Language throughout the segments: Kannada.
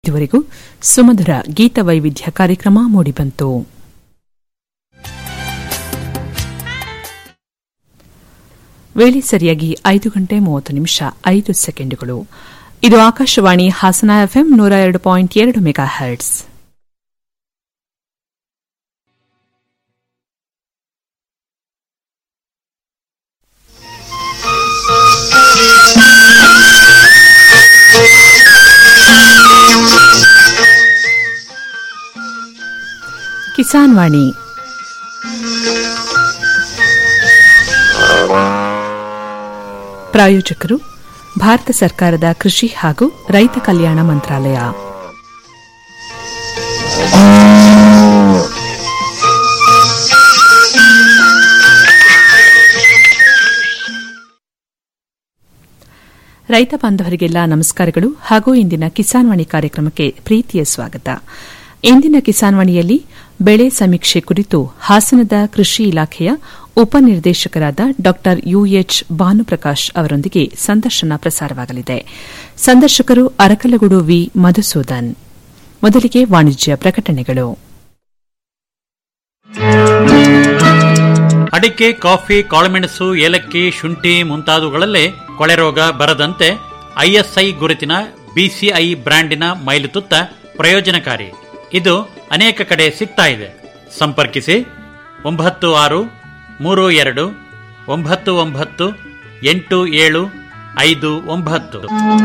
ಇದುವರೆಗೂ ಸುಮಧುರ ಗೀತ ವೈವಿಧ್ಯ ಕಾರ್ಯಕ್ರಮ ಮೂಡಿಬಂತು ವೇಳೆ ಸರಿಯಾಗಿ ಐದು ಗಂಟೆ ಮೂವತ್ತು ನಿಮಿಷ ಐದು ಸೆಕೆಂಡುಗಳು ಇದು ಆಕಾಶವಾಣಿ ಹಾಸನ ಎಫ್ಎಂ ನೂರ ಎರಡು ಪಾಯಿಂಟ್ ಎರಡು ಮೆಗಾ ಹರ್ಟ್ಸ್ ಕಿಸಾನ್ ವಾಣಿ ಪ್ರಾಯೋಜಕರು ಭಾರತ ಸರ್ಕಾರದ ಕೃಷಿ ಹಾಗೂ ರೈತ ಕಲ್ಯಾಣ ಮಂತ್ರಾಲಯ ರೈತ ಬಾಂಧವರಿಗೆಲ್ಲ ನಮಸ್ಕಾರಗಳು ಹಾಗೂ ಇಂದಿನ ಕಿಸಾನ್ ವಾಣಿ ಕಾರ್ಯಕ್ರಮಕ್ಕೆ ಪ್ರೀತಿಯ ಸ್ವಾಗತ ಇಂದಿನ ಕಿಸಾನ್ ವಾಣಿಯಲ್ಲಿ ಬೆಳೆ ಸಮೀಕ್ಷೆ ಕುರಿತು ಹಾಸನದ ಕೃಷಿ ಇಲಾಖೆಯ ಉಪನಿರ್ದೇಶಕರಾದ ಡಾ ಯುಎಚ್ ಭಾನುಪ್ರಕಾಶ್ ಅವರೊಂದಿಗೆ ಸಂದರ್ಶನ ಪ್ರಸಾರವಾಗಲಿದೆ ಸಂದರ್ಶಕರು ಅರಕಲಗೂಡು ವಿ ಮಧುಸೂದನ್ ಮೊದಲಿಗೆ ವಾಣಿಜ್ಯ ಪ್ರಕಟಣೆಗಳು ಅಡಿಕೆ ಕಾಫಿ ಕಾಳುಮೆಣಸು ಏಲಕ್ಕಿ ಶುಂಠಿ ಮುಂತಾದವುಗಳಲ್ಲೇ ಕೊಳೆರೋಗ ಬರದಂತೆ ಐಎಸ್ಐ ಗುರುತಿನ ಬಿಸಿಐ ಬ್ರ್ಯಾಂಡಿನ ಮೈಲುತುತ್ತ ಪ್ರಯೋಜನಕಾರಿ ಇದು ಅನೇಕ ಕಡೆ ಸಿಗ್ತಾ ಇದೆ ಸಂಪರ್ಕಿಸಿ ಒಂಬತ್ತು ಆರು ಮೂರು ಎರಡು ಒಂಬತ್ತು ಒಂಬತ್ತು ಎಂಟು ಏಳು ಐದು ಒಂಬತ್ತು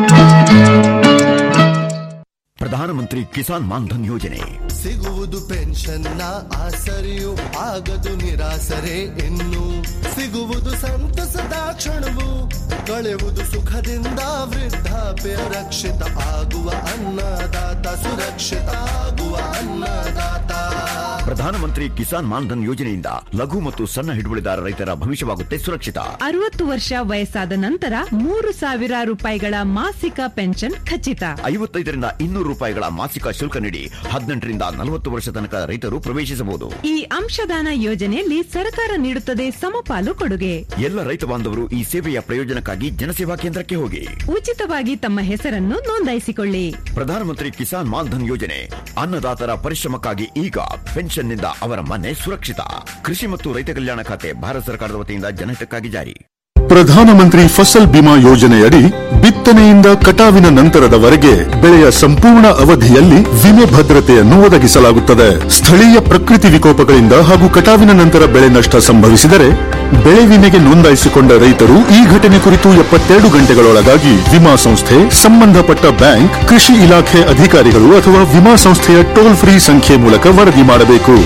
ಪ್ರಧಾನಮಂತ್ರಿ ಕಿಸಾನ್ ಮಾನ್ಧನ್ ಯೋಜನೆ ಸಿಗುವುದು ಪೆನ್ಷನ್ನ ಆಸರೆಯು ಆಗದು ನಿರಾಸರೆ ಇನ್ನು ಸಿಗುವುದು ಸಂತಸದ ಕ್ಷಣವು ಕಳೆಯುವುದು ಸುಖದಿಂದ ವೃದ್ಧಾಪ್ಯ ರಕ್ಷಿತ ಆಗುವ ಅನ್ನದಾತ ಸುರಕ್ಷಿತ ಆಗುವ ಅನ್ನದಾತ ಪ್ರಧಾನಮಂತ್ರಿ ಕಿಸಾನ್ ಮಾನ್ಧನ್ ಯೋಜನೆಯಿಂದ ಲಘು ಮತ್ತು ಸಣ್ಣ ಹಿಡುವಳಿದಾರ ರೈತರ ಭವಿಷ್ಯವಾಗುತ್ತೆ ಸುರಕ್ಷಿತ ಅರವತ್ತು ವರ್ಷ ವಯಸ್ಸಾದ ನಂತರ ಮೂರು ಸಾವಿರ ರೂಪಾಯಿಗಳ ಮಾಸಿಕ ಪೆನ್ಷನ್ ಖಚಿತ ಐವತ್ತೈದರಿಂದ ಇನ್ನೂರು ರೂಪಾಯಿಗಳ ಮಾಸಿಕ ಶುಲ್ಕ ನೀಡಿ ಹದಿನೆಂಟರಿಂದ ನಲವತ್ತು ವರ್ಷ ತನಕ ರೈತರು ಪ್ರವೇಶಿಸಬಹುದು ಈ ಅಂಶದಾನ ಯೋಜನೆಯಲ್ಲಿ ಸರ್ಕಾರ ನೀಡುತ್ತದೆ ಸಮಪಾಲು ಕೊಡುಗೆ ಎಲ್ಲ ರೈತ ಬಾಂಧವರು ಈ ಸೇವೆಯ ಪ್ರಯೋಜನಕ್ಕಾಗಿ ಜನಸೇವಾ ಕೇಂದ್ರಕ್ಕೆ ಹೋಗಿ ಉಚಿತವಾಗಿ ತಮ್ಮ ಹೆಸರನ್ನು ನೋಂದಾಯಿಸಿಕೊಳ್ಳಿ ಪ್ರಧಾನಮಂತ್ರಿ ಕಿಸಾನ್ ಮಾನ್ಧನ್ ಯೋಜನೆ ಅನ್ನದಾತರ ಪರಿಶ್ರಮಕ್ಕಾಗಿ ಈಗ ಪೆನ್ಷನ್ನಿಂದ ಅವರ ಮನೆ ಸುರಕ್ಷಿತ ಕೃಷಿ ಮತ್ತು ರೈತ ಕಲ್ಯಾಣ ಖಾತೆ ಭಾರತ ಸರ್ಕಾರದ ವತಿಯಿಂದ ಜನಹಿತಕ್ಕಾಗಿ ಜಾರಿ ಪ್ರಧಾನಮಂತ್ರಿ ಫಸಲ್ ಬಿಮಾ ಯೋಜನೆಯಡಿ ಬಿತ್ತನೆಯಿಂದ ಕಟಾವಿನ ನಂತರದವರೆಗೆ ಬೆಳೆಯ ಸಂಪೂರ್ಣ ಅವಧಿಯಲ್ಲಿ ವಿಮೆ ಭದ್ರತೆಯನ್ನು ಒದಗಿಸಲಾಗುತ್ತದೆ ಸ್ಥಳೀಯ ಪ್ರಕೃತಿ ವಿಕೋಪಗಳಿಂದ ಹಾಗೂ ಕಟಾವಿನ ನಂತರ ಬೆಳೆ ನಷ್ಟ ಸಂಭವಿಸಿದರೆ ಬೆಳೆ ವಿಮೆಗೆ ನೋಂದಾಯಿಸಿಕೊಂಡ ರೈತರು ಈ ಘಟನೆ ಕುರಿತು ಎಪ್ಪತ್ತೆರಡು ಗಂಟೆಗಳೊಳಗಾಗಿ ವಿಮಾ ಸಂಸ್ಥೆ ಸಂಬಂಧಪಟ್ಟ ಬ್ಯಾಂಕ್ ಕೃಷಿ ಇಲಾಖೆ ಅಧಿಕಾರಿಗಳು ಅಥವಾ ವಿಮಾ ಸಂಸ್ಥೆಯ ಟೋಲ್ ಫ್ರೀ ಸಂಖ್ಯೆ ಮೂಲಕ ವರದಿ ಮಾಡಬೇಕು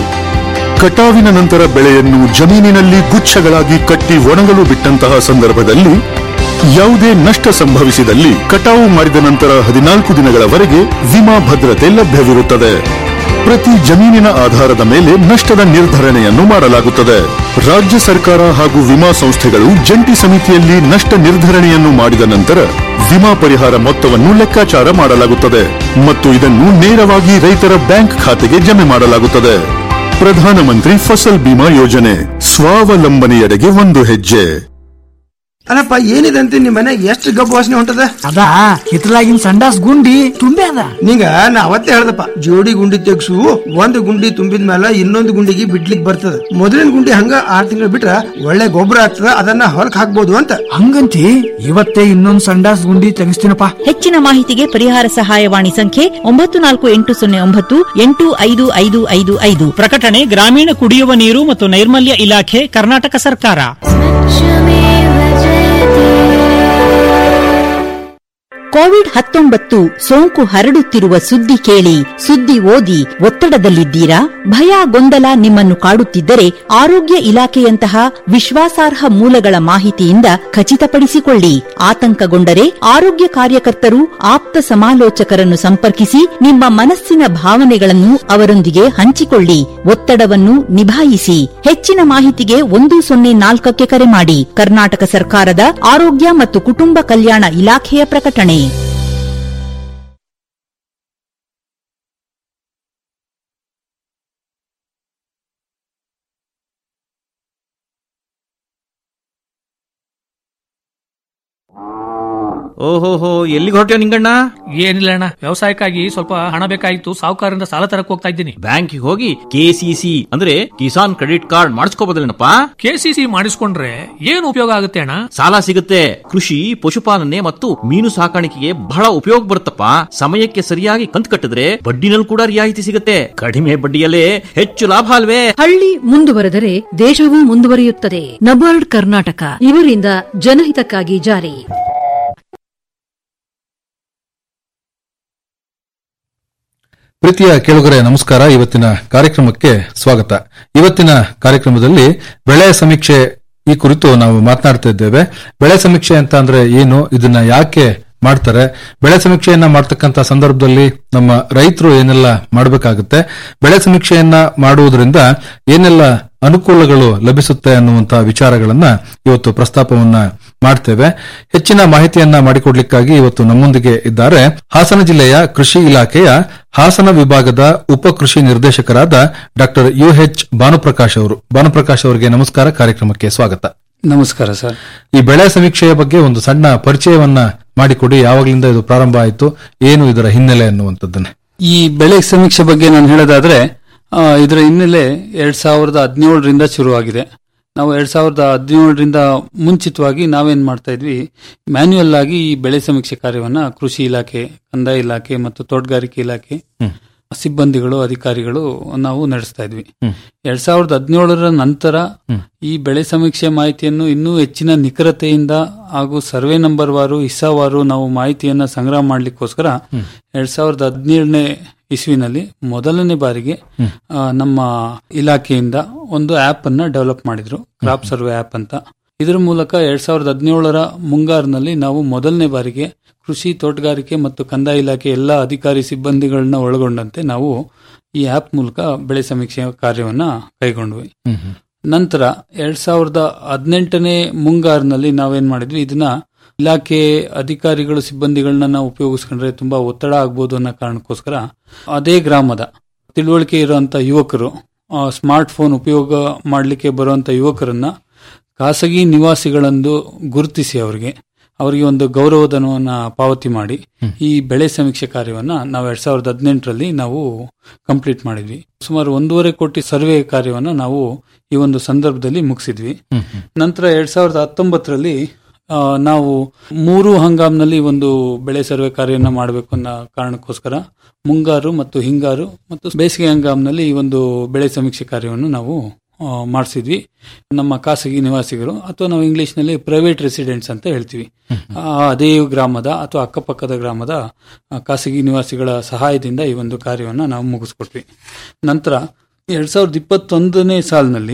ಕಟಾವಿನ ನಂತರ ಬೆಳೆಯನ್ನು ಜಮೀನಿನಲ್ಲಿ ಗುಚ್ಛಗಳಾಗಿ ಕಟ್ಟಿ ಒಣಗಲು ಬಿಟ್ಟಂತಹ ಸಂದರ್ಭದಲ್ಲಿ ಯಾವುದೇ ನಷ್ಟ ಸಂಭವಿಸಿದಲ್ಲಿ ಕಟಾವು ಮಾಡಿದ ನಂತರ ಹದಿನಾಲ್ಕು ದಿನಗಳವರೆಗೆ ವಿಮಾ ಭದ್ರತೆ ಲಭ್ಯವಿರುತ್ತದೆ ಪ್ರತಿ ಜಮೀನಿನ ಆಧಾರದ ಮೇಲೆ ನಷ್ಟದ ನಿರ್ಧರಣೆಯನ್ನು ಮಾಡಲಾಗುತ್ತದೆ ರಾಜ್ಯ ಸರ್ಕಾರ ಹಾಗೂ ವಿಮಾ ಸಂಸ್ಥೆಗಳು ಜಂಟಿ ಸಮಿತಿಯಲ್ಲಿ ನಷ್ಟ ನಿರ್ಧರಣೆಯನ್ನು ಮಾಡಿದ ನಂತರ ವಿಮಾ ಪರಿಹಾರ ಮೊತ್ತವನ್ನು ಲೆಕ್ಕಾಚಾರ ಮಾಡಲಾಗುತ್ತದೆ ಮತ್ತು ಇದನ್ನು ನೇರವಾಗಿ ರೈತರ ಬ್ಯಾಂಕ್ ಖಾತೆಗೆ ಜಮೆ ಮಾಡಲಾಗುತ್ತದೆ ಪ್ರಧಾನಮಂತ್ರಿ ಫಸಲ್ ಬಿಮಾ ಯೋಜನೆ ಸ್ವಾವಲಂಬನೆಯೆಡೆಗೆ ಒಂದು ಹೆಜ್ಜೆ ಅಲ್ಲಪ್ಪ ಏನಿದೆ ಅಂತ ನಿಮ್ ಮನೆ ಎಷ್ಟು ಗಬ್ಬು ವಾಸನೆ ಹೊಂಟದ ಅದ ಹಿತ್ತಲಾಗಿನ ಸಂಡಾಸ್ ಗುಂಡಿ ತುಂಬೆ ಅದ ನಿಂಗ ನಾ ಅವತ್ತೇ ಹೇಳ್ದಪ್ಪ ಜೋಡಿ ಗುಂಡಿ ತೆಗ್ಸು ಒಂದ್ ಗುಂಡಿ ತುಂಬಿದ ಮೇಲೆ ಇನ್ನೊಂದು ಗುಂಡಿಗೆ ಬಿಡ್ಲಿಕ್ ಬರ್ತದ ಮೊದಲಿನ ಗುಂಡಿ ಹಂಗ ಆರ್ ತಿಂಗಳು ಬಿಟ್ರ ಒಳ್ಳೆ ಗೊಬ್ಬರ ಆಗ್ತದ ಅದನ್ನ ಹೊಲಕ್ ಹಾಕ್ಬೋದು ಅಂತ ಹಂಗಂತಿ ಇವತ್ತೇ ಇನ್ನೊಂದ್ ಸಂಡಾಸ್ ಗುಂಡಿ ತೆಗಿಸ್ತೀನಪ್ಪ ಹೆಚ್ಚಿನ ಮಾಹಿತಿಗೆ ಪರಿಹಾರ ಸಹಾಯವಾಣಿ ಸಂಖ್ಯೆ ಒಂಬತ್ತು ನಾಲ್ಕು ಎಂಟು ಸೊನ್ನೆ ಒಂಬತ್ತು ಎಂಟು ಐದು ಐದು ಐದು ಐದು ಪ್ರಕಟಣೆ ಗ್ರಾಮೀಣ ಕುಡಿಯುವ ನೀರು ಮತ್ತು ನೈರ್ಮಲ್ಯ ಇಲಾಖೆ ಕರ್ನಾಟಕ ಸರ್ಕಾರ ಕೋವಿಡ್ ಹತ್ತೊಂಬತ್ತು ಸೋಂಕು ಹರಡುತ್ತಿರುವ ಸುದ್ದಿ ಕೇಳಿ ಸುದ್ದಿ ಓದಿ ಒತ್ತಡದಲ್ಲಿದ್ದೀರಾ ಭಯ ಗೊಂದಲ ನಿಮ್ಮನ್ನು ಕಾಡುತ್ತಿದ್ದರೆ ಆರೋಗ್ಯ ಇಲಾಖೆಯಂತಹ ವಿಶ್ವಾಸಾರ್ಹ ಮೂಲಗಳ ಮಾಹಿತಿಯಿಂದ ಖಚಿತಪಡಿಸಿಕೊಳ್ಳಿ ಆತಂಕಗೊಂಡರೆ ಆರೋಗ್ಯ ಕಾರ್ಯಕರ್ತರು ಆಪ್ತ ಸಮಾಲೋಚಕರನ್ನು ಸಂಪರ್ಕಿಸಿ ನಿಮ್ಮ ಮನಸ್ಸಿನ ಭಾವನೆಗಳನ್ನು ಅವರೊಂದಿಗೆ ಹಂಚಿಕೊಳ್ಳಿ ಒತ್ತಡವನ್ನು ನಿಭಾಯಿಸಿ ಹೆಚ್ಚಿನ ಮಾಹಿತಿಗೆ ಒಂದು ಸೊನ್ನೆ ನಾಲ್ಕಕ್ಕೆ ಕರೆ ಮಾಡಿ ಕರ್ನಾಟಕ ಸರ್ಕಾರದ ಆರೋಗ್ಯ ಮತ್ತು ಕುಟುಂಬ ಕಲ್ಯಾಣ ಇಲಾಖೆಯ ಪ್ರಕಟಣೆ ಓಹೋಹೋ ಎಲ್ಲಿಗೆ ಹೊರಟ್ಯೋ ನಿಂಗಣ್ಣ ಏನಿಲ್ಲ ಅಣ್ಣ ವ್ಯವಸಾಯಕ್ಕಾಗಿ ಸ್ವಲ್ಪ ಹಣ ಬೇಕಾಗಿತ್ತು ಸಾಹುಕಾರರಿಂದ ಸಾಲ ತರಕ್ ಹೋಗ್ತಾ ಇದ್ದೀನಿ ಬ್ಯಾಂಕಿಗೆ ಹೋಗಿ ಕೆಸಿಸಿ ಅಂದ್ರೆ ಕಿಸಾನ್ ಕ್ರೆಡಿಟ್ ಕಾರ್ಡ್ ಮಾಡಿಸ್ಕೋಬೋದಲ್ಲೇನಪ್ಪ ಕೆಸಿಸಿ ಮಾಡಿಸ್ಕೊಂಡ್ರೆ ಏನು ಉಪಯೋಗ ಆಗುತ್ತೆ ಅಣ್ಣ ಸಾಲ ಸಿಗುತ್ತೆ ಕೃಷಿ ಪಶುಪಾಲನೆ ಮತ್ತು ಮೀನು ಸಾಕಾಣಿಕೆಗೆ ಬಹಳ ಉಪಯೋಗ ಬರುತ್ತಪ್ಪ ಸಮಯಕ್ಕೆ ಸರಿಯಾಗಿ ಕಂತು ಕಟ್ಟಿದ್ರೆ ಬಡ್ಡಿನಲ್ಲಿ ಕೂಡ ರಿಯಾಯಿತಿ ಸಿಗುತ್ತೆ ಕಡಿಮೆ ಬಡ್ಡಿಯಲ್ಲೇ ಹೆಚ್ಚು ಲಾಭ ಅಲ್ವೇ ಹಳ್ಳಿ ಮುಂದುವರೆದರೆ ದೇಶವೂ ಮುಂದುವರಿಯುತ್ತದೆ ನಬಾರ್ಡ್ ಕರ್ನಾಟಕ ಇವರಿಂದ ಜನಹಿತಕ್ಕಾಗಿ ಜಾರಿ ಪ್ರೀತಿಯ ಕೇಳುಗರೆ ನಮಸ್ಕಾರ ಇವತ್ತಿನ ಕಾರ್ಯಕ್ರಮಕ್ಕೆ ಸ್ವಾಗತ ಇವತ್ತಿನ ಕಾರ್ಯಕ್ರಮದಲ್ಲಿ ಬೆಳೆ ಸಮೀಕ್ಷೆ ಈ ಕುರಿತು ನಾವು ಮಾತನಾಡ್ತಾ ಇದ್ದೇವೆ ಬೆಳೆ ಸಮೀಕ್ಷೆ ಅಂತ ಅಂದ್ರೆ ಏನು ಇದನ್ನ ಯಾಕೆ ಮಾಡ್ತಾರೆ ಬೆಳೆ ಸಮೀಕ್ಷೆಯನ್ನ ಮಾಡ್ತಕ್ಕಂತ ಸಂದರ್ಭದಲ್ಲಿ ನಮ್ಮ ರೈತರು ಏನೆಲ್ಲ ಮಾಡಬೇಕಾಗುತ್ತೆ ಬೆಳೆ ಸಮೀಕ್ಷೆಯನ್ನ ಮಾಡುವುದರಿಂದ ಏನೆಲ್ಲ ಅನುಕೂಲಗಳು ಲಭಿಸುತ್ತೆ ಅನ್ನುವಂತಹ ವಿಚಾರಗಳನ್ನ ಇವತ್ತು ಪ್ರಸ್ತಾಪವನ್ನ ಮಾಡ್ತೇವೆ ಹೆಚ್ಚಿನ ಮಾಹಿತಿಯನ್ನ ಮಾಡಿಕೊಡ್ಲಿಕ್ಕಾಗಿ ಇವತ್ತು ನಮ್ಮೊಂದಿಗೆ ಇದ್ದಾರೆ ಹಾಸನ ಜಿಲ್ಲೆಯ ಕೃಷಿ ಇಲಾಖೆಯ ಹಾಸನ ವಿಭಾಗದ ಉಪ ಕೃಷಿ ನಿರ್ದೇಶಕರಾದ ಡಾಕ್ಟರ್ ಯು ಎಚ್ ಭಾನುಪ್ರಕಾಶ್ ಅವರು ಭಾನುಪ್ರಕಾಶ್ ಅವರಿಗೆ ನಮಸ್ಕಾರ ಕಾರ್ಯಕ್ರಮಕ್ಕೆ ಸ್ವಾಗತ ನಮಸ್ಕಾರ ಸರ್ ಈ ಬೆಳೆ ಸಮೀಕ್ಷೆಯ ಬಗ್ಗೆ ಒಂದು ಸಣ್ಣ ಪರಿಚಯವನ್ನ ಮಾಡಿಕೊಡಿ ಯಾವಾಗಲಿಂದ ಇದು ಪ್ರಾರಂಭ ಆಯಿತು ಏನು ಇದರ ಹಿನ್ನೆಲೆ ಅನ್ನುವಂಥದ್ದನ್ನ ಈ ಬೆಳೆ ಸಮೀಕ್ಷೆ ಬಗ್ಗೆ ನಾನು ಹೇಳೋದಾದ್ರೆ ಆ, ಇದರ ಹಿನ್ನೆಲೆ ಎರಡ್ ಸಾವಿರದ ಹದಿನೇಳರಿಂದ ಶುರುವಾಗಿದೆ ನಾವು ಎರಡ್ ಸಾವಿರದ ಹದಿನೇಳರಿಂದ ಮುಂಚಿತವಾಗಿ ನಾವೇನ್ ಮಾಡ್ತಾ ಇದ್ವಿ ಮ್ಯಾನ್ಯುಯಲ್ ಆಗಿ ಈ ಬೆಳೆ ಸಮೀಕ್ಷೆ ಕಾರ್ಯವನ್ನ ಕೃಷಿ ಇಲಾಖೆ ಕಂದಾಯ ಇಲಾಖೆ ಮತ್ತು ತೋಟಗಾರಿಕೆ ಇಲಾಖೆ ಸಿಬ್ಬಂದಿಗಳು ಅಧಿಕಾರಿಗಳು ನಾವು ನಡೆಸ್ತಾ ಇದ್ವಿ ಎರಡ್ ಸಾವಿರದ ಹದಿನೇಳರ ನಂತರ ಈ ಬೆಳೆ ಸಮೀಕ್ಷೆ ಮಾಹಿತಿಯನ್ನು ಇನ್ನೂ ಹೆಚ್ಚಿನ ನಿಖರತೆಯಿಂದ ಹಾಗೂ ಸರ್ವೆ ನಂಬರ್ ವಾರು ಹಿಸ್ಸಾವಾರು ನಾವು ಮಾಹಿತಿಯನ್ನ ಸಂಗ್ರಹ ಮಾಡ್ಲಿಕ್ಕೋಸ್ಕರ ಎರಡ್ ಸಾವಿರದ ಹದಿನೇಳನೇ ಇಸ್ವಿನಲ್ಲಿ ಮೊದಲನೇ ಬಾರಿಗೆ ಆ, ನಮ್ಮ ಇಲಾಖೆಯಿಂದ ಒಂದು ಆಪ್ ಅನ್ನ ಡೆವಲಪ್ ಮಾಡಿದ್ರು ಕ್ರಾಪ್ ಸರ್ವೆ ಆಪ್ ಅಂತ ಇದರ ಮೂಲಕ ಎರಡ್ ಸಾವಿರದ ಹದಿನೇಳರ ಮುಂಗಾರಿನಲ್ಲಿ ನಾವು ಮೊದಲನೇ ಬಾರಿಗೆ ಕೃಷಿ ತೋಟಗಾರಿಕೆ ಮತ್ತು ಕಂದಾಯ ಇಲಾಖೆ ಎಲ್ಲ ಅಧಿಕಾರಿ ಸಿಬ್ಬಂದಿಗಳನ್ನ ಒಳಗೊಂಡಂತೆ ನಾವು ಈ ಆಪ್ ಮೂಲಕ ಬೆಳೆ ಸಮೀಕ್ಷೆ ಕಾರ್ಯವನ್ನ ಕೈಗೊಂಡ್ವಿ ನಂತರ ಎರಡ್ ಸಾವಿರದ ಹದಿನೆಂಟನೇ ಮುಂಗಾರಿನಲ್ಲಿ ನಾವೇನ್ ಮಾಡಿದ್ವಿ ಇದನ್ನ ಇಲಾಖೆ ಅಧಿಕಾರಿಗಳು ಸಿಬ್ಬಂದಿಗಳನ್ನ ನಾವು ಉಪಯೋಗಿಸ್ಕೊಂಡ್ರೆ ತುಂಬಾ ಒತ್ತಡ ಆಗ್ಬೋದು ಅನ್ನೋ ಕಾರಣಕ್ಕೋಸ್ಕರ ಅದೇ ಗ್ರಾಮದ ತಿಳುವಳಿಕೆ ಇರುವಂತ ಯುವಕರು ಸ್ಮಾರ್ಟ್ ಫೋನ್ ಉಪಯೋಗ ಮಾಡಲಿಕ್ಕೆ ಬರುವಂತ ಯುವಕರನ್ನ ಖಾಸಗಿ ನಿವಾಸಿಗಳಂದು ಗುರುತಿಸಿ ಅವರಿಗೆ ಅವರಿಗೆ ಒಂದು ಗೌರವಧನವನ್ನ ಪಾವತಿ ಮಾಡಿ ಈ ಬೆಳೆ ಸಮೀಕ್ಷೆ ಕಾರ್ಯವನ್ನ ನಾವು ಎರಡ್ ಸಾವಿರದ ಹದಿನೆಂಟರಲ್ಲಿ ನಾವು ಕಂಪ್ಲೀಟ್ ಮಾಡಿದ್ವಿ ಸುಮಾರು ಒಂದೂವರೆ ಕೋಟಿ ಸರ್ವೆ ಕಾರ್ಯವನ್ನ ನಾವು ಈ ಒಂದು ಸಂದರ್ಭದಲ್ಲಿ ಮುಗಿಸಿದ್ವಿ ನಂತರ ಎರಡ್ ಸಾವಿರದ ಹತ್ತೊಂಬತ್ತರಲ್ಲಿ ಆ, ನಾವು ಮೂರು ಹಂಗಾಮ್ನಲ್ಲಿ ಒಂದು ಬೆಳೆ ಸರ್ವೆ ಕಾರ್ಯವನ್ನ ಮಾಡಬೇಕು ಅನ್ನೋ ಕಾರಣಕ್ಕೋಸ್ಕರ ಮುಂಗಾರು ಮತ್ತು ಹಿಂಗಾರು ಮತ್ತು ಬೇಸಿಗೆ ಹಂಗಾಮ್ನಲ್ಲಿ ಈ ಒಂದು ಬೆಳೆ ಸಮೀಕ್ಷೆ ಕಾರ್ಯವನ್ನು ನಾವು ಮಾಡಿಸಿದ್ವಿ ನಮ್ಮ ಖಾಸಗಿ ನಿವಾಸಿಗರು ಅಥವಾ ನಾವು ಇಂಗ್ಲಿಷ್ನಲ್ಲಿ ಪ್ರೈವೇಟ್ ರೆಸಿಡೆಂಟ್ಸ್ ಅಂತ ಹೇಳ್ತೀವಿ ಆ, ಅದೇ ಗ್ರಾಮದ ಅಥವಾ ಅಕ್ಕಪಕ್ಕದ ಗ್ರಾಮದ ಆ, ಖಾಸಗಿ ನಿವಾಸಿಗಳ ಸಹಾಯದಿಂದ ಈ ಒಂದು ಕಾರ್ಯವನ್ನು ನಾವು ಮುಗಿಸ್ಕೊಟ್ವಿ ನಂತರ ಎರಡ್ ಸಾವಿರದ ಇಪ್ಪತ್ತೊಂದನೇ ಸಾಲಿನಲ್ಲಿ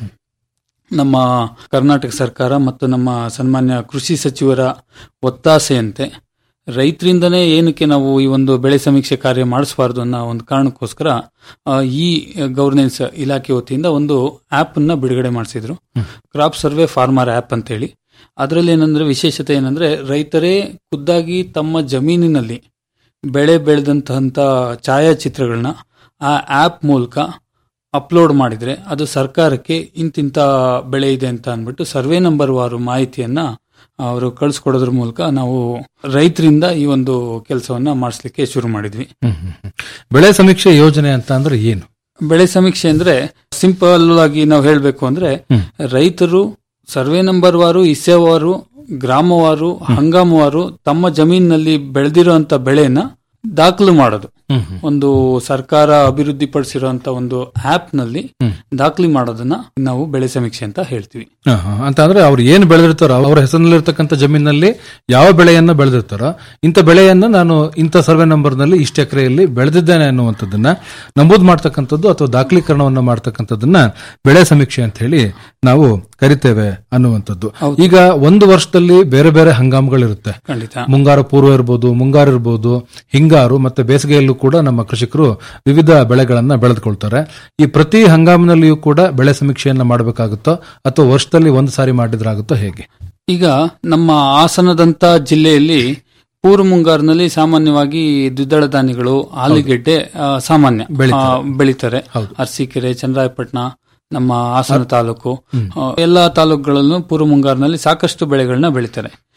ನಮ್ಮ ಕರ್ನಾಟಕ ಸರ್ಕಾರ ಮತ್ತು ನಮ್ಮ ಸನ್ಮಾನ್ಯ ಕೃಷಿ ಸಚಿವರ ಒತ್ತಾಸೆಯಂತೆ ರೈತರಿಂದನೇ ಏನಕ್ಕೆ ನಾವು ಈ ಒಂದು ಬೆಳೆ ಸಮೀಕ್ಷೆ ಕಾರ್ಯ ಮಾಡಿಸಬಾರ್ದು ಅನ್ನೋ ಒಂದು ಕಾರಣಕ್ಕೋಸ್ಕರ ಆ, ಈ ಗವರ್ನೆನ್ಸ್ ಇಲಾಖೆ ವತಿಯಿಂದ ಒಂದು ಆಪ್ ಅನ್ನ ಬಿಡುಗಡೆ ಮಾಡಿಸಿದ್ರು ಕ್ರಾಪ್ ಸರ್ವೆ ಫಾರ್ಮರ್ ಆಪ್ ಅಂತ ಹೇಳಿ ಅದರಲ್ಲಿ ಏನಂದ್ರೆ ವಿಶೇಷತೆ ಏನಂದ್ರೆ ರೈತರೇ ಖುದ್ದಾಗಿ ತಮ್ಮ ಜಮೀನಿನಲ್ಲಿ ಬೆಳೆ ಬೆಳೆದಂತಹ ಛಾಯಾಚಿತ್ರಗಳನ್ನ ಆ ಆಪ್ ಮೂಲಕ ಅಪ್ಲೋಡ್ ಮಾಡಿದ್ರೆ ಅದು ಸರ್ಕಾರಕ್ಕೆ ಇಂತಿಂತ ಬೆಳೆ ಇದೆ ಅಂತ ಅಂದ್ಬಿಟ್ಟು ಸರ್ವೆ ನಂಬರ್ ವಾರು ಮಾಹಿತಿಯನ್ನ ಅವರು ಕಳಿಸ್ಕೊಡೋದ್ರ ಮೂಲಕ ನಾವು ರೈತರಿಂದ ಈ ಒಂದು ಕೆಲಸವನ್ನ ಮಾಡಿಸ್ಲಿಕ್ಕೆ ಶುರು ಮಾಡಿದ್ವಿ ಬೆಳೆ ಸಮೀಕ್ಷೆ ಯೋಜನೆ ಅಂತ ಅಂದ್ರೆ ಏನು ಬೆಳೆ ಸಮೀಕ್ಷೆ ಅಂದ್ರೆ ಸಿಂಪಲ್ ಆಗಿ ನಾವು ಹೇಳಬೇಕು ಅಂದ್ರೆ ರೈತರು ಸರ್ವೆ ನಂಬರ್ ವಾರು ಇಸೆವಾರು ಗ್ರಾಮವಾರು ಹಂಗಾಮವಾರು ತಮ್ಮ ಜಮೀನಿನಲ್ಲಿ ಬೆಳೆದಿರುವಂತ ಬೆಳೆನ ದಾಖಲು ಮಾಡೋದು ಒಂದು ಸರ್ಕಾರ ಅಭಿವೃದ್ಧಿಪಡಿಸಿರುವಂತ ಒಂದು ಆಪ್ ನಲ್ಲಿ ದಾಖಲಿ ಮಾಡೋದನ್ನ ನಾವು ಬೆಳೆ ಸಮೀಕ್ಷೆ ಅಂತ ಹೇಳ್ತೀವಿ ಹ, ಹ. ಅಂತ ಅಂದ್ರೆ ಅವ್ರು ಏನು ಬೆಳೆದಿರ್ತಾರೋ ಅವರ ಹೆಸರಿನಲ್ಲಿರ್ತಕ್ಕಂಥ ಜಮೀನಿನಲ್ಲಿ ಯಾವ ಬೆಳೆಯನ್ನ ಬೆಳೆದಿರ್ತಾರೋ ಇಂಥ ಬೆಳೆಯನ್ನ ನಾನು ಇಂಥ ಸರ್ವೆ ನಂಬರ್ನಲ್ಲಿ ಇಷ್ಟು ಎಕರೆಯಲ್ಲಿ ಬೆಳೆದಿದ್ದೇನೆ ಅನ್ನುವಂಥದ್ದನ್ನ ನಮೂದು ಮಾಡ್ತಕ್ಕಂಥದ್ದು ಅಥವಾ ದಾಖಲೀಕರಣವನ್ನ ಮಾಡ್ತಕ್ಕಂಥದ್ದನ್ನ ಬೆಳೆ ಸಮೀಕ್ಷೆ ಅಂತ ಹೇಳಿ ನಾವು ಕರಿತೇವೆ ಅನ್ನುವಂಥದ್ದು ಈಗ ಒಂದು ವರ್ಷದಲ್ಲಿ ಬೇರೆ ಬೇರೆ ಹಂಗಾಮಗಳಿರುತ್ತೆ ಖಂಡಿತ ಮುಂಗಾರು ಪೂರ್ವ ಇರ್ಬೋದು ಮುಂಗಾರು ಇರ್ಬೋದು ಹಿಂಗಾರು ಮತ್ತೆ ಬೇಸಿಗೆಯಲ್ಲೂ ಕೂಡ ನಮ್ಮ ಕೃಷಿಕರು ವಿವಿಧ ಬೆಳೆಗಳನ್ನ ಬೆಳೆದುಕೊಳ್ತಾರೆ ಈ ಪ್ರತಿ ಹಂಗಾಮಿನಲ್ಲಿಯೂ ಕೂಡ ಬೆಳೆ ಸಮೀಕ್ಷೆಯನ್ನ ಮಾಡಬೇಕಾಗುತ್ತೋ ಅಥವಾ ವರ್ಷದಲ್ಲಿ ಒಂದು ಸಾರಿ ಮಾಡಿದ್ರಾಗುತ್ತೋ ಹೇಗೆ ಈಗ ನಮ್ಮ ಹಾಸನದಂತ ಜಿಲ್ಲೆಯಲ್ಲಿ ಪೂರ್ವ ಮುಂಗಾರಿನಲ್ಲಿ ಸಾಮಾನ್ಯವಾಗಿ ದ್ವಿದಳ ಧಾನ್ಯಗಳು ಆಲೂಗೆಡ್ಡೆ ಆ, ಸಾಮಾನ್ಯ ಬೆಳೀತಾರೆ. ಆ, ಬೆಳೀತಾರೆ ಅರಸೀಕೆರೆ ಚನ್ನರಾಯಪಟ್ಟಣ ನಮ್ಮ ಹಾಸನ ತಾಲೂಕು ಆ, ಎಲ್ಲಾ ತಾಲೂಕುಗಳಲ್ಲೂ ಪೂರ್ವ ಮುಂಗಾರಿನಲ್ಲಿ ಸಾಕಷ್ಟು ಬೆಳೆಗಳನ್ನ ಬೆಳೀತಾರೆ